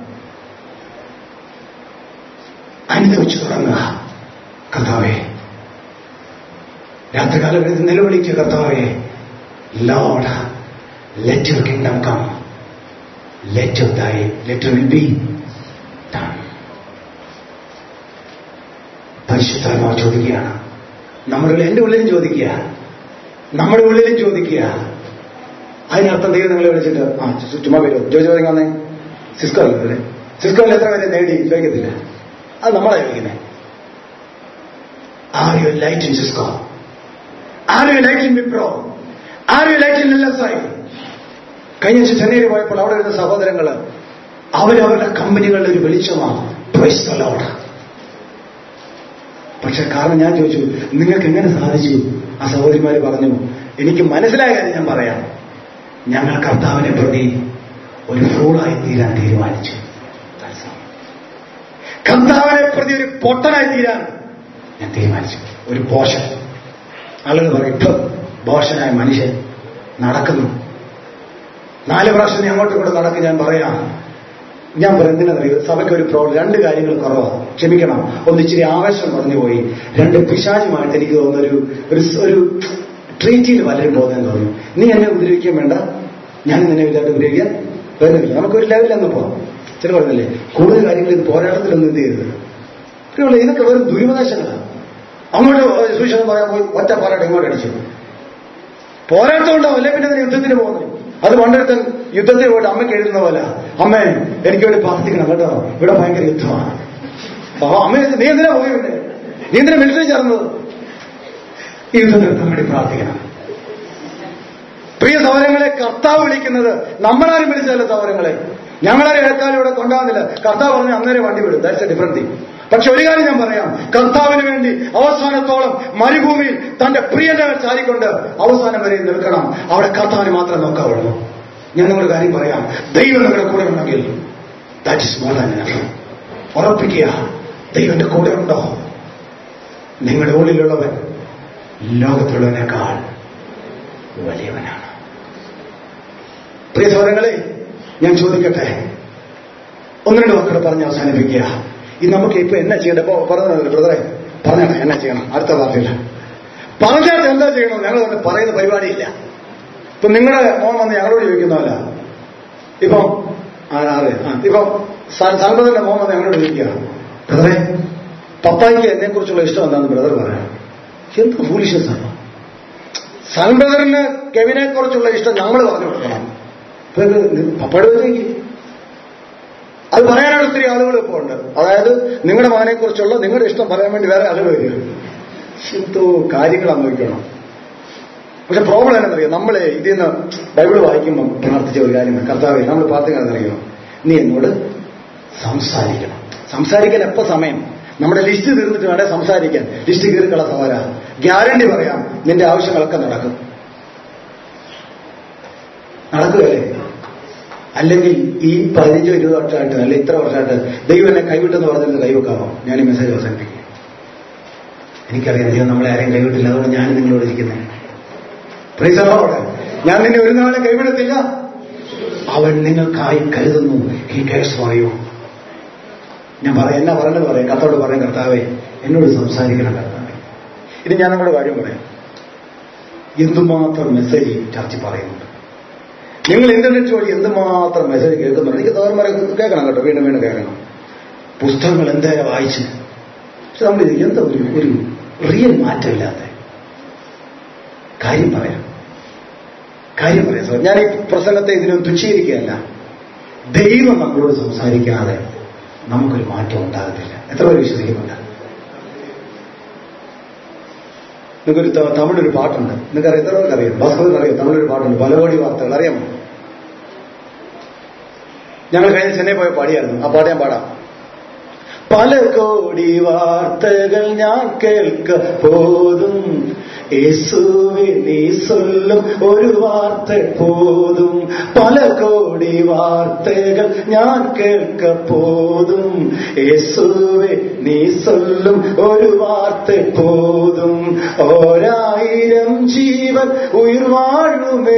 അനുഭവിച്ചു തുടങ്ങുക കർത്താവേ രാത്രികാലം എഴുതി നിലവിളിക്കുക കർത്താവേ Lord let your kingdom come let your thy let will be done പരിശുദ്ധാത്മാവ് ചോദിക്കുകയാണ് നമ്മുടെ ഉള്ളിൽ എന്റെ ഉള്ളിലും ചോദിക്കുക നമ്മുടെ ഉള്ളിലും ചോദിക്കുക അതിനർത്ഥം ദൈവം നിങ്ങളെ വിളിച്ചിട്ട് ആ ചു- ചുമ്മാ വരുമോ ചോദിച്ചു ചോദിക്കാൻ വന്നേ സിസ്കോ അല്ലേ സിസ്കോയിൽ എത്ര പേരെ നേടി ചോദിക്കത്തില്ല അത് നമ്മളെ ചോദിക്കുന്നത് are you light in Cisco are you light in Wipro are you light in L S I കഴിഞ്ഞ ദിവസം ചെന്നൈയിൽ പോയപ്പോൾ അവിടെ വരുന്ന സഹോദരങ്ങൾ അവരവരുടെ കമ്പനികളുടെ ഒരു വെളിച്ചമാണ് പ്രൈസ് ദ ലോർഡ് പക്ഷെ കാരണം ഞാൻ ചോദിച്ചു നിങ്ങൾക്ക് എങ്ങനെ സാധിച്ചു ആ സഹോദരിമാര് പറഞ്ഞു എനിക്ക് മനസ്സിലായ കാര്യം ഞാൻ പറയാം ഞങ്ങൾ കർത്താവിനെ പ്രതി ഒരു ഫൂളായി തീരാൻ തീരുമാനിച്ചു That's all. കർത്താവിനെ പ്രതി ഒരു പൊട്ടനായി തീരാൻ ഞാൻ തീരുമാനിച്ചു ഒരു പോഷൻ ആളുകൾ പറയും ഇപ്പൊ ബോഷനായ മനുഷ്യൻ നടക്കുന്നു നാല് പ്രാവശ്യം നീ അങ്ങോട്ടും ഇങ്ങോട്ടും നടക്കും ഞാൻ പറയാം ഞാൻ പറയാം എന്തിനാണെന്നറിയോ സഭയ്ക്ക് ഒരു പ്രോബ്ലം രണ്ട് കാര്യങ്ങൾ കുറവാണ് ക്ഷമിക്കണം ഒന്ന് ഇച്ചിരി ആവേശം കുറഞ്ഞു പോയി രണ്ട് പിശാചുമായിട്ട് എനിക്ക് തോന്നുന്ന ഒരു ഒരു സ് ഒരു ട്രീറ്റിയിൽ പലരും പോകുന്നതെന്ന് തോന്നുന്നു നീ എന്നെ ഉപദ്രവിക്കാൻ വേണ്ട ഞാൻ നിന്നെ ഇല്ലാണ്ട് ഉപദ്രവിക്കാൻ വരുന്നില്ല നമുക്കൊരു ലെവലിലൊന്നും പോകാം ചില പറഞ്ഞില്ലേ കൂടുതൽ കാര്യങ്ങൾ ഇത് പോരാട്ടത്തിലൊന്നും എന്ത് ചെയ്യരുത് ഇത്രയുള്ള ഇതൊക്കെ വെറും ദുരുപദേശങ്ങളാണ് അങ്ങോട്ട് സുവിശേഷം പറയാൻ പോയി ഒറ്റ പോരാട്ടം ഇങ്ങോട്ട് അടിച്ചു പോരാട്ടം ഉണ്ടാവും അല്ലെ പിന്നെ ഇതിന് യുദ്ധത്തിന് പോകുന്നു അത് പണ്ടെടുത്തൻ യുദ്ധത്തിൽ പോയിട്ട് അമ്മയ്ക്ക് എഴുതുന്ന പോലെ അമ്മേ എനിക്ക് വേണ്ടി പ്രാർത്ഥിക്കണം കേട്ടോ ഇവിടെ ഭയങ്കര യുദ്ധമാണ് അപ്പൊ അമ്മ നീ എന്തിനാ പോയി ഇവിടെ നീ എന്തിനാ മിലിറ്ററി ചേർന്നത് ഈ യുദ്ധം നിർത്താൻ വേണ്ടി പ്രാർത്ഥിക്കണം പ്രിയ സൗരങ്ങളെ കർത്താവ് വിളിക്കുന്നത് നമ്മളാരും വിളിച്ചതല്ല സൗരങ്ങളെ ഞങ്ങളാരും ഇടക്കാലം ഇവിടെ കൊണ്ടാകുന്നില്ല കർത്താവ് പറഞ്ഞ അന്നേരം വണ്ടി വിടും ദാറ്റ്സ് എ ഡിഫറൻറ്റ് തിങ് പക്ഷെ ഒരു കാര്യം ഞാൻ പറയാം കർത്താവിന് വേണ്ടി അവസാനത്തോളം മരുഭൂമിയിൽ തന്റെ പ്രിയന്റെ ചാരിക്കൊണ്ട് അവസാനം വരെ നിൽക്കണം അവിടെ കർത്താവിന് മാത്രമേ നോക്കാവുള്ളൂ ഞാൻ നിങ്ങളുടെ കാര്യം പറയാം ദൈവം നിങ്ങളുടെ കൂടെ ഉണ്ടെങ്കിൽ ദാറ്റ് ഇസ് മോർ ദാൻ ഉറപ്പിക്കുക ദൈവന്റെ കൂടെ ഉണ്ടോ നിങ്ങളുടെ ഉള്ളിലുള്ളവൻ ലോകത്തുള്ളവനേക്കാൾ വലിയവനാണ് പ്രിയ സഹോദരങ്ങളെ ഞാൻ ചോദിക്കട്ടെ ഒന്ന് രണ്ട് വാക്കുകൾ പറഞ്ഞ് അവസാനിപ്പിക്കുക ഇത് നമുക്ക് ഇപ്പൊ എന്നാ ചെയ്യണ്ടേ ഇപ്പൊ പറഞ്ഞു ബ്രദറെ പറഞ്ഞാട്ടെ എന്നാ ചെയ്യണം അടുത്ത വാർത്തയില്ല പറഞ്ഞാൽ എന്താ ചെയ്യണം ഞങ്ങൾ തന്നെ പറയുന്ന പരിപാടിയില്ല ഇപ്പൊ നിങ്ങളുടെ മോൻ വന്ന് ഞങ്ങളോട് ചോദിക്കുന്നതല്ല ഇപ്പം ആ, അതെ ആ, ഇപ്പം സാൽബദറിന്റെ മോൻ വന്ന് ഞങ്ങളോട് ചോദിക്കുക ബ്രദറെ പപ്പായ്ക്ക് എന്നെ കുറിച്ചുള്ള ഇഷ്ടം എന്താണെന്ന് ബ്രദർ പറയാം എന്ത് ഫൂലിഷ്നസ് ആണ് സൽബ്രദറിന് കെവിനെ കുറിച്ചുള്ള ഇഷ്ടം നമ്മൾ പറഞ്ഞു കൊടുക്കണം അപ്പൊ ഇത് പപ്പയുടെ ചോദിക്ക് അത് പറയാനായിട്ട് ഒത്തിരി ആളുകൾ ഇപ്പോൾ ഉണ്ട് അതായത് നിങ്ങളുടെ മകനെ കുറിച്ചുള്ള നിങ്ങളുടെ ഇഷ്ടം പറയാൻ വേണ്ടി വേറെ ആളുകൾ വരും എന്തോ കാര്യങ്ങൾ അനുഭവിക്കണം പക്ഷെ പ്രോബ്ലം എന്താണെന്നറിയോ നമ്മളെ ഇതിൽ നിന്ന് ബൈബിൾ വായിക്കുമ്പോൾ പ്രാർത്ഥിച്ച ഒരു കാര്യമാണ് കർത്താവെ നമ്മൾ പ്രാർത്ഥിക്കണമെന്നറിയോ നീ എന്നോട് സംസാരിക്കണം സംസാരിക്കാൻ എപ്പോ സമയം നമ്മുടെ ലിസ്റ്റ് തീർന്നിട്ട് വേണേ സംസാരിക്കാൻ ലിസ്റ്റ് കീറിക്കള സഹോര ഗ്യാരണ്ടി പറയാം നിന്റെ ആവശ്യങ്ങളൊക്കെ നടക്കും നടക്കുകയല്ലേ അല്ലെങ്കിൽ ഈ പതിനഞ്ചോ ഇരുപത് വർഷമായിട്ട് അല്ലെ ഇത്ര വർഷമായിട്ട് ദൈവം എന്നെ കൈവിട്ടെന്ന് പറഞ്ഞിട്ട് കൈവെക്കാമോ ഞാൻ ഈ മെസ്സേജ് അവസാനിപ്പിക്കും എനിക്കറിയാം ദൈവം നമ്മളെ ആരെയും കൈവിട്ടില്ല അതുകൊണ്ട് ഞാൻ നിങ്ങളോട് ഇരിക്കുന്നത് പ്രീസറോടെ ഞാൻ നിന്നെ ഒരു നാളെ കൈവിടത്തില്ല അവൻ നിങ്ങൾക്കായി കരുതുന്നു ഈ കേസ് പറയൂ ഞാൻ പറയാം എന്നാ പറഞ്ഞത് പറയാം കത്തോട് പറയാം കർത്താവേ എന്നോട് സംസാരിക്കണം കർത്താവേ ഇത് ഞാൻ നമ്മുടെ കാര്യം പറയാം എന്തുമാത്രം മെസ്സേജ് ചർച്ച പറയുന്നുണ്ട് നിങ്ങൾ ഇന്റർനെറ്റ് വഴി എന്തുമാത്രം മെസ്സേജ് കേൾക്കുന്നുണ്ട് എനിക്ക് തോന്നുമ്പോൾ കേൾക്കണം കേട്ടോ വീണ്ടും വീണ്ടും കേൾക്കണം പുസ്തകങ്ങൾ എന്തായാലും വായിച്ച് പക്ഷെ നമ്മൾ ഇത് എന്താ ഒരു ഒരു റിയൽ മാറ്റമില്ലാത്ത കാര്യം പറയാം കാര്യം പറയാം സാർ ഞാൻ ഈ പ്രസംഗത്തെ ഇതിനെ തുച്ഛീകരിക്കുകയല്ല ദൈവം നമ്മളോട് സംസാരിക്കാതെ നമുക്കൊരു മാറ്റം ഉണ്ടാകത്തില്ല എത്ര പേര് വിശ്വസിക്കുന്നുണ്ട് നിങ്ങൾക്കൊരു ത- തമിഴൊരു പാട്ടുണ്ട് നിങ്ങൾക്ക് എത്ര പേർക്ക് അറിയാം ഭാസ്കറിന് അറിയാം തമിഴൊരു പാട്ടുണ്ട് പലകോടി വാർത്തകൾ അറിയാമോ ഞങ്ങൾ കഴിഞ്ഞ ചെന്നൈ പോയ പാടിയായിരുന്നു ആ പാട്ട് ഞാൻ പാടാം പല കോടി വാർത്തകൾ ഞാൻ കേൾക്ക പോതും യേശുവെ നീ சொல்லும் ഒരു വാർത്ത പോതും പല കോടി വാർത്തകൾ ഞാൻ കേൾക്ക പോതും യേശുവെ നീ சொல்லும் ഒരു വാർത്ത പോതും ഓരായിരം ജീവൻ ഉയിർ വാഴുമേ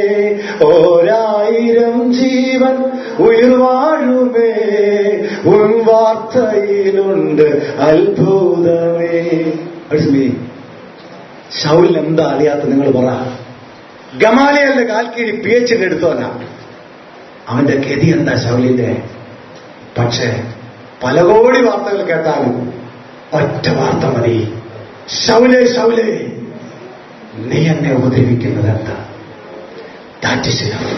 ഓരായിരം ജീവൻ ഉയിർ വാഴുമേ ഉൻ വാർത്തയിലുണ്ട് അത്ഭുതമേ അടിച്ചുമേ ഷൗലിന് എന്താ അറിയാത്ത നിങ്ങൾ പറ ഗമാലിയലിന്റെ കാൽക്കീഴി പി എച്ച് ഡി എടുത്തവനാ അവന്റെ ഗതി എന്താ ഷൗലിന്റെ പക്ഷേ പല കോടി വാർത്തകൾ കേട്ടാലും ഒറ്റ വാർത്ത മതി ഷൗലേ ഷൗലേ നീ എന്നെ ഉപദ്രവിക്കുന്നത് എന്താ ദാറ്റ് ഇസ് ഇനഫ്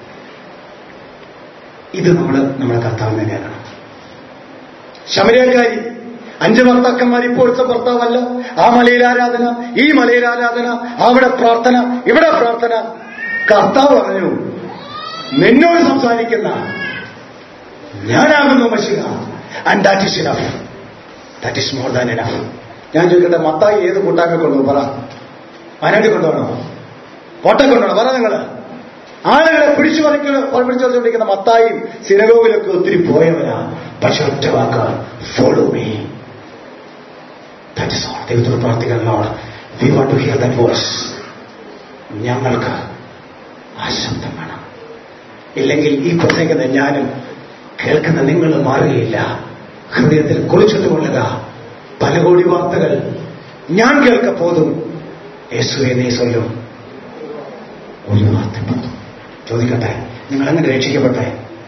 ഇത് നമ്മൾ നമ്മുടെ കർത്താവിനെ കേൾക്കണം ശമരിയക്കാരി അഞ്ച് ഭർത്താക്കന്മാർ ഇപ്പോഴത്തെ ഭർത്താവല്ല ആ മലയിൽ ആരാധന ഈ മലയിൽ ആരാധന അവിടെ പ്രാർത്ഥന ഇവിടെ പ്രാർത്ഥന കർത്താവ് പറഞ്ഞു നിന്നോട് സംസാരിക്കുന്ന ഞാനാകുന്നു മഷിക and that is enough that is more than enough ഞാൻ ചോദിക്കട്ടെ മത്തായി ഏത് കൂട്ടായ്മ കൊണ്ടുപോകും പറ വയനാട്ടിൽ കൊണ്ടുപോകണോ കോട്ടയം കൊണ്ടുപോകണോ പറ നിങ്ങള് ആളുകളെ പിടിച്ചു പറിക്കുന്ന പിടിച്ചു പറിച്ചുകൊണ്ടിരിക്കുന്ന മത്തായും സിനഗോഗിലൊക്കെ ഒത്തിരി പോയവനാ പക്ഷെ ഒറ്റ വാക്ക് follow me that is all ദൈവത്തോട് പ്രാർത്ഥിക്കുന്നതോട് we want to hear that voice ഞങ്ങൾക്ക് ആ ശബ്ദം വേണം ഇല്ലെങ്കിൽ ഈ പ്രസംഗിക്കുന്ന ഞാനും കേൾക്കുന്ന നിങ്ങൾ മാറുകയില്ല ഹൃദയത്തിൽ കുറിച്ചിട്ട് കൊള്ളുക പല കോടി വാർത്തകൾ ഞാൻ കേൾക്ക പോതും യേശുവെ നീ സൊല്ലും ഒരു വാർത്ത പോതും ചോദിക്കട്ടെ നിങ്ങൾ എങ്ങനെ രക്ഷിക്കപ്പെട്ടെ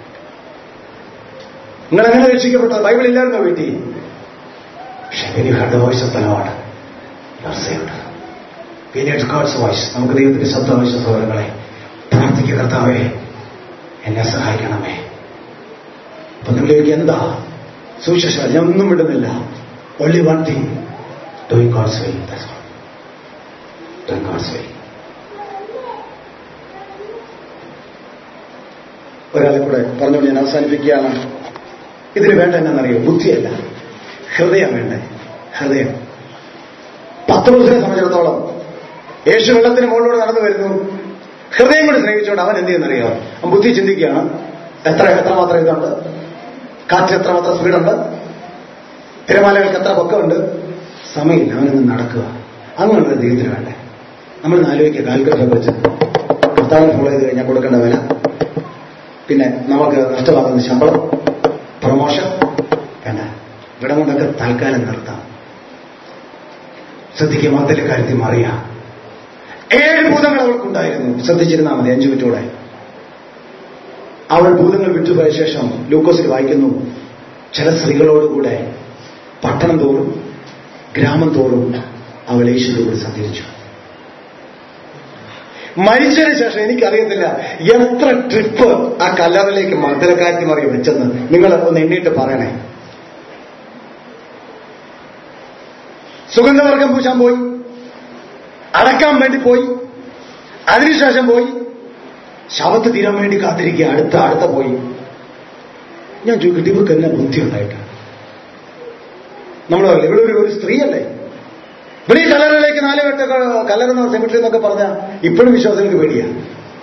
നിങ്ങൾ എങ്ങനെ രക്ഷിക്കപ്പെട്ടത് ബൈബിൾ ഇല്ലായിരുന്നോ വീട്ടിൽ പക്ഷെ വെരി ഹർഡ് വോയിസ് ഓഫ് തലവാട് സേവ്ഡ് പിന്നീട് ഗോഡ്സ് വോയിസ് നമുക്ക് ദൈവത്തിന്റെ ശബ്ദ വോയിസ് സഹോദരങ്ങളെ പ്രാർത്ഥിക്കുക കർത്താവേ എന്നെ സഹായിക്കണമേ അപ്പൊ നിങ്ങളിലേക്ക് എന്താ സുവിശേഷം ഞാൻ ഒന്നും വിടുന്നില്ല only one thing doing God's will that's all doing God's will ഒരാളെ കൂടെ പറഞ്ഞുകൊണ്ട് ഞാൻ അവസാനിപ്പിക്കുകയാണ് ഇതിന് വേണ്ട എന്നറിയോ ബുദ്ധിയല്ല ഹൃദയം വേണ്ടേ ഹൃദയം പത്രോസിനെ സംബന്ധിച്ചിടത്തോളം യേശു വെള്ളത്തിന് മുകളിലൂടെ നടന്നു വരുന്നു ഹൃദയം കൊണ്ട് സ്നേഹിച്ചുകൊണ്ട് അവൻ എന്ത് ചെയ്യുന്നറിയോ അവൻ ബുദ്ധി ചിന്തിക്കുകയാണ് എത്ര എത്രമാത്രം ഇതുണ്ട് കാറ്റ് എത്രമാത്രം സ്പീഡുണ്ട് തിരമാലകൾക്ക് എത്ര പൊക്കമുണ്ട് സമയമില്ല അവനൊന്ന് നടക്കുക അങ്ങനെയുള്ള ദൈവത്തിന് വേണ്ടേ നമ്മൾ ആലോചിക്കുക കാൽക്കുലേറ്റർ വെച്ച് കർത്താവിനെ ഫോളോ ചെയ്ത് കഴിഞ്ഞാൽ കൊടുക്കേണ്ട വില പിന്നെ നമുക്ക് നഷ്ടമാകുന്ന ശമ്പളം പ്രൊമോഷൻ വേണ്ട ഇവിടെ കൊണ്ടൊക്കെ തൽക്കാലം നിർത്താം ശ്രദ്ധിക്കുക മതത്തിലെ കാര്യത്തിൽ മറിയാം ഏഴ് ഭൂതങ്ങൾ അവൾക്കുണ്ടായിരുന്നു ശ്രദ്ധിച്ചിരുന്നാൽ മതി അഞ്ചു മിനിറ്റോടെ അവൾ ഭൂതങ്ങൾ വിട്ടുപോയ ശേഷം ലൂക്കോസിൽ വായിക്കുന്നു ചില സ്ത്രീകളോടുകൂടെ പട്ടണം തോറും ഗ്രാമം തോറും അവൾ യേശുവിന്റെ കൂടെ സഞ്ചരിച്ചു മരിച്ചതിന് ശേഷം എനിക്കറിയത്തില്ല എത്ര ട്രിപ്പ് ആ കല്ലറിലേക്ക് മഗ്ദലക്കാറ്റി മറിയ വെച്ചെന്ന് നിങ്ങൾ ഒന്ന് എണ്ണീട്ട് പറയണേ സുഗന്ധവർഗം പൂശാൻ പോയി അടക്കാൻ വേണ്ടി പോയി അതിനുശേഷം പോയി ശവത്ത് തീരാൻ വേണ്ടി കാത്തിരിക്കുക അടുത്ത അടുത്ത പോയി ഞാൻ ചോദിക്കട്ടെ ഇവർക്ക് എല്ലാം ബുദ്ധി ഉണ്ടായിട്ടാണ് നമ്മൾ പറയില്ല ഇവിടെ ഒരു ഒരു സ്ത്രീയല്ലേ ഇവിടെ ഈ കലറിലേക്ക് നാല് വെട്ട കലറുന്ന സെമിട്രി എന്നൊക്കെ പറഞ്ഞാൽ ഇപ്പോഴും വിശ്വാസങ്ങൾക്ക് പേടിയാണ്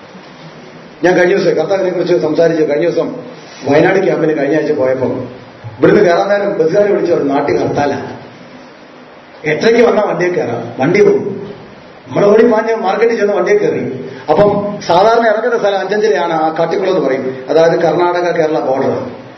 ഞാൻ കഴിഞ്ഞ ദിവസം കർത്താവിനെ കുറിച്ച് സംസാരിച്ചു കഴിഞ്ഞ ദിവസം വയനാട് ക്യാമ്പിന് കഴിഞ്ഞ ആഴ്ച പോയപ്പോൾ ഇവിടുന്ന് കയറാൻ നേരം ബസ്സുകാരെ വിളിച്ചു പറഞ്ഞു നാട്ടിൽ ഹർത്താല എട്ടരയ്ക്ക് വന്നാൽ വണ്ടിയിൽ കയറാം വണ്ടി പോകും നമ്മൾ ഓടി പാഞ്ഞ് മാർക്കറ്റിൽ ചെന്ന് വണ്ടിയിൽ കയറി അപ്പം സാധാരണ ഇറങ്ങുന്ന സ്ഥലം അഞ്ചഞ്ചരയാണ് ആ കാട്ടിക്കുളം എന്ന് പറയും അതായത് കർണാടക കേരള ബോർഡർ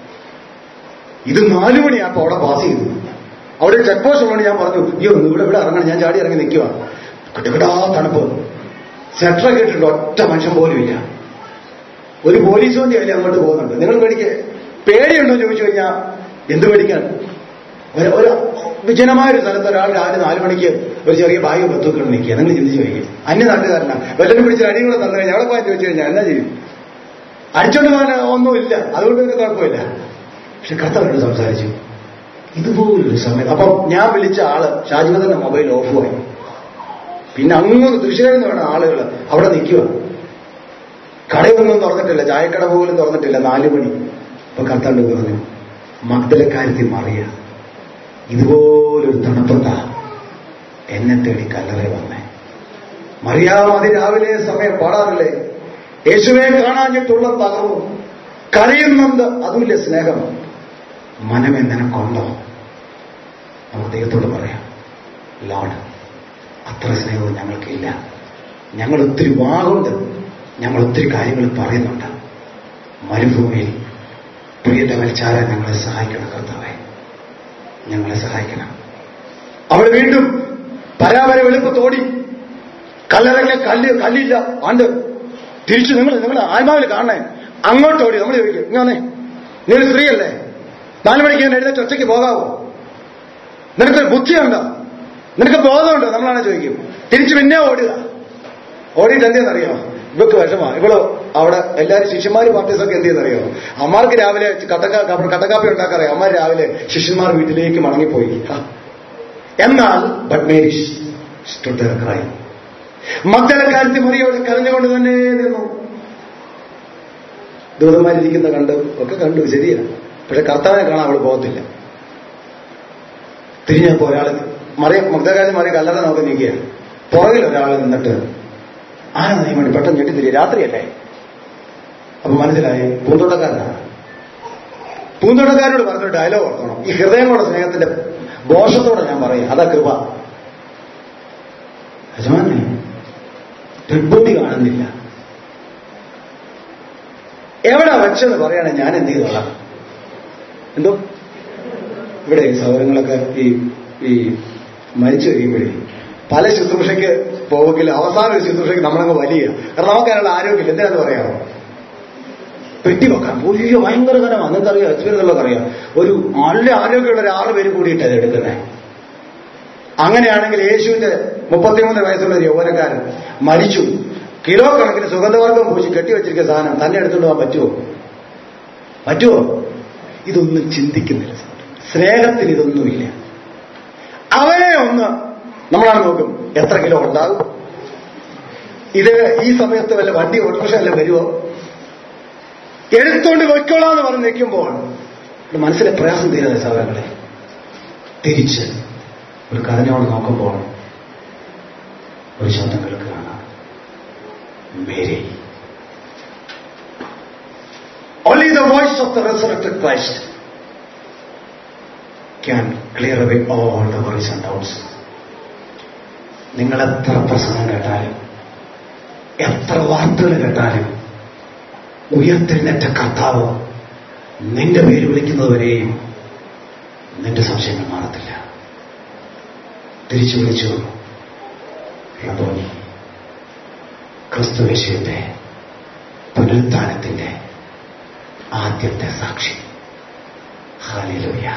ഇത് നാലു മണിയായപ്പോൾ അവിടെ പാസ് ചെയ്തു അവിടെ ഒരു ചെക്ക് പോസ്റ്റ് ഉള്ളതുകൊണ്ട് ഞാൻ പറഞ്ഞു അയ്യോ ഒന്ന് ഇവിടെ ഇവിടെ ഇറങ്ങണം ഞാൻ ചാടി ഇറങ്ങി നിൽക്കുക കിട്ടുകിടാ തണുപ്പ് സെറ്ററൊക്കെ ഇട്ടിട്ടുണ്ട് ഒറ്റ മനുഷ്യൻ പോലും ഇല്ല ഒരു പോലീസ് വണ്ടി അതിൽ അങ്ങോട്ട് പോകുന്നുണ്ട് നിങ്ങൾ പേടിക്ക് പേടിയുണ്ടോ എന്ന് ചോദിച്ചു കഴിഞ്ഞാൽ എന്ത് പേടിക്കാൻ ഒരു ഒരു വിജനമായ ഒരു സ്ഥലത്ത് ഒരാൾ രാവിലെ നാല് മണിക്ക് ഒരു ചെറിയ ബാഗ് ബത്തുക്കൊണ്ട് നിൽക്കുക നിങ്ങൾ ചിന്തിച്ച് വയ്ക്കുക അന്യ നാട്ടുകാരനാണ് വല്ലതും പിടിച്ച് അടികളെ തന്നു കഴിഞ്ഞാൽ അവിടെ പോയി ചോദിച്ചു കഴിഞ്ഞാൽ എന്നാ ചെയ്യും അടിച്ചോണ്ട് പോകാൻ ഒന്നുമില്ല അതുകൊണ്ട് പിന്നെ കുഴപ്പമില്ല പക്ഷെ കർത്താവിനോട് സംസാരിച്ചു ഇതുപോലൊരു സമയത്ത് അപ്പം ഞാൻ വിളിച്ച ആള് ഷാജിമതന്റെ മൊബൈൽ ഓഫുമായി പിന്നെ അങ്ങ് തൃശ്ശൂരിൽ നിന്ന് വേണം ആളുകൾ അവിടെ നിൽക്കുക കടയൊന്നും തുറന്നിട്ടില്ല ചായക്കട പോലും തുറന്നിട്ടില്ല നാലു മണി അപ്പൊ കർത്താണ്ട് പറഞ്ഞു മഗ്ദലക്കാരത്തി മറിയ ഇതുപോലൊരു തണുപ്പത്ത എന്നെ തേടി കല്ലറ വന്നേ മറിയാം അതി രാവിലെ സമയം പാടാറില്ലേ യേശുവെ കാണാഞ്ഞിട്ടുള്ള തകർന്നു കരയുന്നുണ്ട് അതുമില്ല സ്നേഹം മനമേ നിനക്കുണ്ടോ നമുക്ക് ദൈവത്തോട് പറയാം ലോഡ് അത്ര സ്നേഹവും ഞങ്ങൾക്കില്ല ഞങ്ങൾ ഒത്തിരി വാഗുണ്ട് ഞങ്ങൾ ഒത്തിരി കാര്യങ്ങൾ പറയുന്നുണ്ട് മരുഭൂമിയിൽ പ്രിയന്റെ വലിച്ചാരാൻ ഞങ്ങളെ സഹായിക്കണം കർത്താവെ ഞങ്ങളെ സഹായിക്കണം അവൾ വീണ്ടും പരാപര വെളുപ്പത്തോടി കല്ലറയ്ക്ക് കല്ല് കല്ലില്ല ആണ്ട് തിരിച്ചു നിങ്ങൾ നിങ്ങൾ ആത്മാവിൽ കാണണേ അങ്ങോട്ട് ഓടി നമ്മൾ ചോദിക്കും ഇങ്ങനെ നീ ഒരു സ്ത്രീയല്ലേ നാലു മണിക്ക് ഞാൻ എഴുന്നേറ്റ് ഒറ്റയ്ക്ക് പോകാവോ നിനക്കൊരു ബുദ്ധിയുണ്ടോ നിനക്ക് ബോധമുണ്ടോ നമ്മളാണ് ചോദിക്കും തിരിച്ചു പിന്നെ ഓടുക ഓടിയിട്ട് എന്തെന്നറിയോ ഇവക്ക് വിഷമാ ഇവള് അവിടെ എല്ലാവരും ശിഷ്യന്മാര് പാർട്ടീസൊക്കെ എന്ത് ചെയ്യുന്നറിയോ അമ്മാർക്ക് രാവിലെ കട്ടക്കാ കട്ടക്കാപ്പി ഉണ്ടാക്കാറിയാം അമ്മ രാവിലെ ശിഷ്യന്മാർ വീട്ടിലേക്ക് മടങ്ങിപ്പോയി ആ. എന്നാൽ ബട്ട് മേരി സ്റ്റുഡ് ക്രൈ മഗ്ദലക്കാരത്തി മറിയോട് കരഞ്ഞുകൊണ്ട് തന്നെ നിന്നു ദൂതന്മാരിരിക്കുന്ന കണ്ടു ഒക്കെ കണ്ടു ശരിയാണ് പക്ഷെ കർത്താവിനെ കാണാൻ അവൾ പോകത്തില്ല തിരിഞ്ഞപ്പോ ഒരാൾ മറിയ മഗ്ദലക്കാരത്തി മറിയ കല്ലറ നോക്കി നിൽക്കുകയാണ് പുറകിൽ ഒരാൾ നിന്നിട്ട് ആരാ നീ വേണ്ടി പെട്ടെന്ന് ഞെട്ടിത്തിരി രാത്രിയല്ലേ അപ്പൊ മനസ്സിലായി പൂന്തോട്ടക്കാരനാണ് പൂന്തോട്ടക്കാരനോട് പറഞ്ഞൊരു ഡയലോഗ് ഓർക്കണം ഈ ഹൃദയങ്ങളുടെ സ്നേഹത്തിന്റെ ദോഷത്തോടെ ഞാൻ പറയും അതാ കൃപ യജമാനെ ഡെഡ്ബോഡി കാണുന്നില്ല എവിടെ വെച്ചെന്ന് പറയണേ ഞാൻ എന്ത് ചെയ്തോളാം എന്തോ ഇവിടെ ഈ സൗകര്യങ്ങളൊക്കെ ഈ ഈ മരിച്ചു കഴിയുമ്പോഴേ പല ശുശ്രൂഷയ്ക്ക് പോവുമെങ്കിൽ അവസാന ഒരു ശുശ്രൂഷയ്ക്ക് നമ്മളങ്ങ് വലിയ കാരണം നമുക്ക് അതിനുള്ള ആരോഗ്യമില്ല എന്തിനാന്ന് പറയാമോ പെട്ടി വെക്കാൻ വലിയ ഭയങ്കര കനമാണ് നിങ്ങൾക്കറിയാം എക്സ്പീരിയൻസ് അറിയാം ഒരു നല്ല ആരോഗ്യമുള്ള ഒരു ആറ് പേര് കൂടിയിട്ട് അത് എടുക്കുന്നത് അങ്ങനെയാണെങ്കിൽ യേശുവിന്റെ മുപ്പത്തിമൂന്ന് വയസ്സുള്ള ഒരു യൗവനക്കാരൻ മരിച്ചു കിലോ കണക്കിന് സുഗന്ധവർഗം പൂശി കെട്ടിവെച്ചിരിക്കുന്ന സാധനം തന്നെ എടുത്തുകൊണ്ട് പോകാൻ പറ്റുമോ പറ്റുമോ ഇതൊന്നും ചിന്തിക്കുന്നില്ല സ്നേഹത്തിന് ഇതൊന്നുമില്ല അവനെ ഒന്ന് നമ്മളാണ് നോക്കും എത്ര കിലോ ഉണ്ടാകും ഇത് ഈ സമയത്ത് വല്ല വണ്ടി ഓട്ടോറിക്ഷ വല്ല വരുമോ എടുത്തോണ്ട് പൊയ്ക്കോളാന്ന് പറഞ്ഞ് നിൽക്കുമ്പോൾ ഒരു മനസ്സിലെ പ്രയാസം തീരുന്നത് സഹോദരങ്ങളെ തിരിച്ച് ഒരു കരഞ്ഞോട് നോക്കുമ്പോൾ ഒരു ശബ്ദം കേൾക്കുകയാണ് Mary Only the voice of the resurrected Christ can clear away all the worries and doubts. നിങ്ങൾ എത്ര പ്രസംഗം കേട്ടാലും എത്ര വാർത്തകൾ കേട്ടാലും ഉയർത്തെഴുന്നേറ്റ കർത്താവ് നിന്റെ പേര് വിളിക്കുന്നതുവരെയും നിന്റെ സംശയങ്ങൾ മാറത്തില്ല തിരിച്ചു വിളിച്ചു റബോനി ക്രിസ്തുവേശുവിന്റെ പുനരുത്ഥാനത്തിന്റെ ആദ്യത്തെ സാക്ഷി ഹാലിലുയ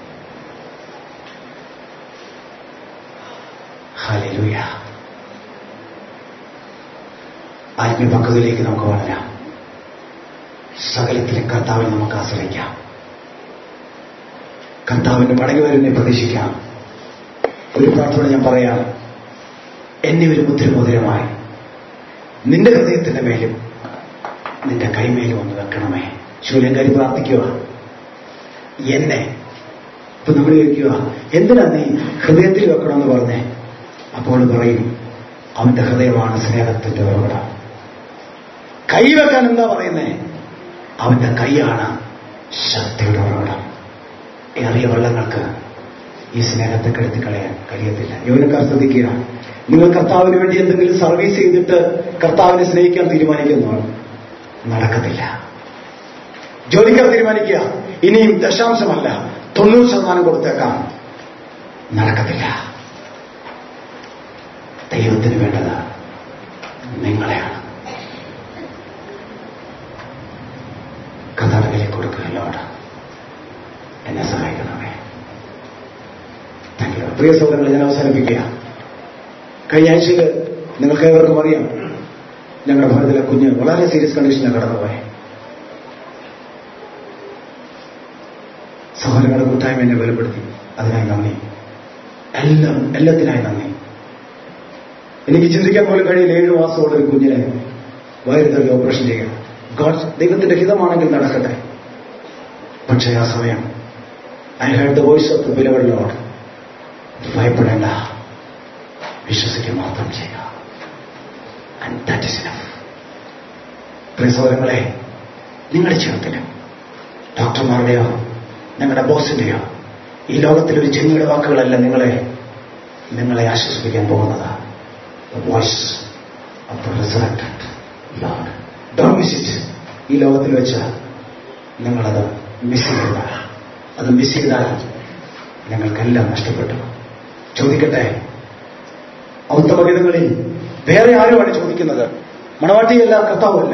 ഹാലിലുയ ആത്മീയ പക്വതയിലേക്ക് നമുക്ക് വളരാം സകലത്തിലും കർത്താവിൽ നമുക്ക് ആശ്രയിക്കാം കർത്താവിന്റെ മടങ്ങി വരുന്നേ പ്രതീക്ഷിക്കാം ഒരു പ്രാർത്ഥന ഞാൻ പറയാം എന്നെ ഒരു മുദ്രമോതിരമായി നിന്റെ ഹൃദയത്തിന്റെ മേലും നിന്റെ കൈമേലും ഒന്ന് വെക്കണമേ ശൂല്യങ്കാരി പ്രാർത്ഥിക്കുക എന്നെ ഇപ്പൊ നമ്മൾ ചോദിക്കുക എന്തിനാ നീ ഹൃദയത്തിൽ വെക്കണമെന്ന് പറഞ്ഞേ അപ്പോൾ പറയും അവന്റെ ഹൃദയമാണ് സ്നേഹത്തിന്റെ ഉറവിടം കൈവെക്കാൻ എന്താ പറയുന്നേ അവന്റെ കൈയാണ് ശക്തിയുടെ ഉറവിടം ഏറിയ വെള്ളങ്ങൾക്ക് ഈ സ്നേഹത്തെ കെടുത്തി കളയാൻ കഴിയത്തില്ല യൗനക്കാർ ശ്രദ്ധിക്കുക നിങ്ങൾ കർത്താവിന് വേണ്ടി എന്തെങ്കിലും സർവീസ് ചെയ്തിട്ട് കർത്താവിനെ സ്നേഹിക്കാൻ തീരുമാനിക്കുന്നതാണ് നടക്കത്തില്ല ജോലിക്കാർ തീരുമാനിക്കുക ഇനിയും ദശാംശമല്ല തൊണ്ണൂറ് ശതമാനം കൊടുത്തേക്കാം നടക്കത്തില്ല ദൈവത്തിന് വേണ്ടത് നിങ്ങളെയാണ് കഥാടകരെ കൊടുക്കുകയല്ലോട് എന്നെ സഹായിക്കണമേ താങ്ക് യു പ്രിയ സൗകര്യങ്ങൾ ഞാൻ അവസാനിപ്പിക്കുക കഴിഞ്ഞ ആഴ്ചയിൽ നിങ്ങൾക്ക് ഏവർക്കും അറിയാം ഞങ്ങളുടെ ഭാരതത്തിലെ കുഞ്ഞ് വളരെ സീരിയസ് കണ്ടീഷനിൽ കടന്നുപോയി സഹോദരങ്ങളുടെ കൂട്ടായ്മ എന്നെ ബലപ്പെടുത്തി അതിനായി നന്ദി എല്ലാം എല്ലാത്തിനായി നന്ദി എനിക്ക് ചിന്തിക്കാൻ പോലും കഴിയില്ല ഏഴു മാസമുള്ള ഒരു കുഞ്ഞിനെ വയറുതള്ളി ഓപ്പറേഷൻ ചെയ്യാം ഗോഡ് ദൈവത്തിന്റെ ഹിതമാണെങ്കിൽ നടക്കട്ടെ പക്ഷേ ആ സമയം I had the voice of the beloved Lord ഭയപ്പെടേണ്ട വിശ്വസിക്കുക മാത്രം ചെയ്യുക ആൻഡ് ദാറ്റ് ഇസ് ഇനഫ് പ്രിയ സഹോദരങ്ങളെ നിങ്ങളുടെ ജീവിതത്തിലും ഡോക്ടർമാരുടെയോ നിങ്ങളുടെ ബോസിന്റെയോ ഈ ലോകത്തിൽ ഒരു ജന്മിയുടെ വാക്കുകളല്ല നിങ്ങളെ നിങ്ങളെ ആശ്വസിപ്പിക്കാൻ പോകുന്നത് voice of the resurrected Lord don't miss it ഈ ലോകത്തിൽ വെച്ച് നിങ്ങളത് മിസ് ചെയ്യരുത് അത് മിസ് ചെയ്താൽ ഞങ്ങൾക്കെല്ലാം നഷ്ടപ്പെട്ടു ചോദിക്കട്ടെ ഔത്തമഗീതങ്ങളിൽ വേറെ ആരുമാണ് ചോദിക്കുന്നത് മണവാട്ടിയല്ല കർത്താവല്ല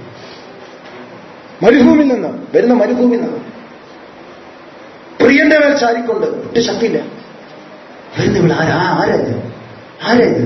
മരുഭൂമിൽ നിന്ന് വരുന്ന മരുഭൂമിൽ നിന്ന് പ്രിയന്റെ മേൽ ചാരിക്കൊണ്ട് ഒട്ടും ശക്തിയില്ല വരുന്ന ഇവിടെ ആരാ ആരായത് ആരായത്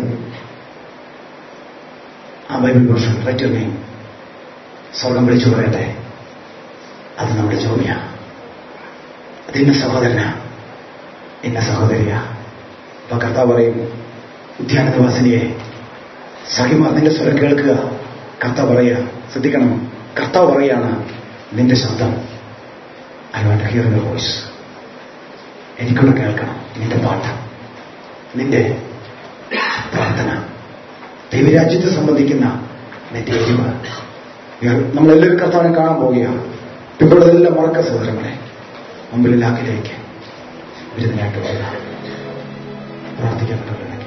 ആ ബൈബിൾ പോർഷൻ പറ്റുമേ സ്വർഗം വിളിച്ചു പറയട്ടെ അത് നമ്മുടെ ജോലിയാ അത് ഇന്ന സഹോദരനാ ഇന്ന സഹോദരിയാ അപ്പൊ കർത്താവ് പറയും ഉദ്യാനവാസിനിയെ സഹിമാർ നിന്റെ സ്വരം കേൾക്കുക കർത്താവ് പറയുക ശ്രദ്ധിക്കണം കർത്താവ് പറയാണ് നിന്റെ ശബ്ദം I want hear your voice എനിക്കൂടെ കേൾക്കണം നിന്റെ പാട്ട് നിന്റെ പ്രാർത്ഥന ദൈവരാജ്യത്തെ സംബന്ധിക്കുന്ന നിന്റെ എരിവ് നമ്മളെല്ലാവരും കർത്താവിനെ കാണാൻ പോവുകയാണ് ഇപ്പോഴതെല്ലാം മറക്ക സഹോദരങ്ങളെ മുമ്പിലാക്കിലേക്ക് വിരുദ്ധനായിട്ട് വരിക പ്രാർത്ഥിക്കപ്പെട്ടവരെ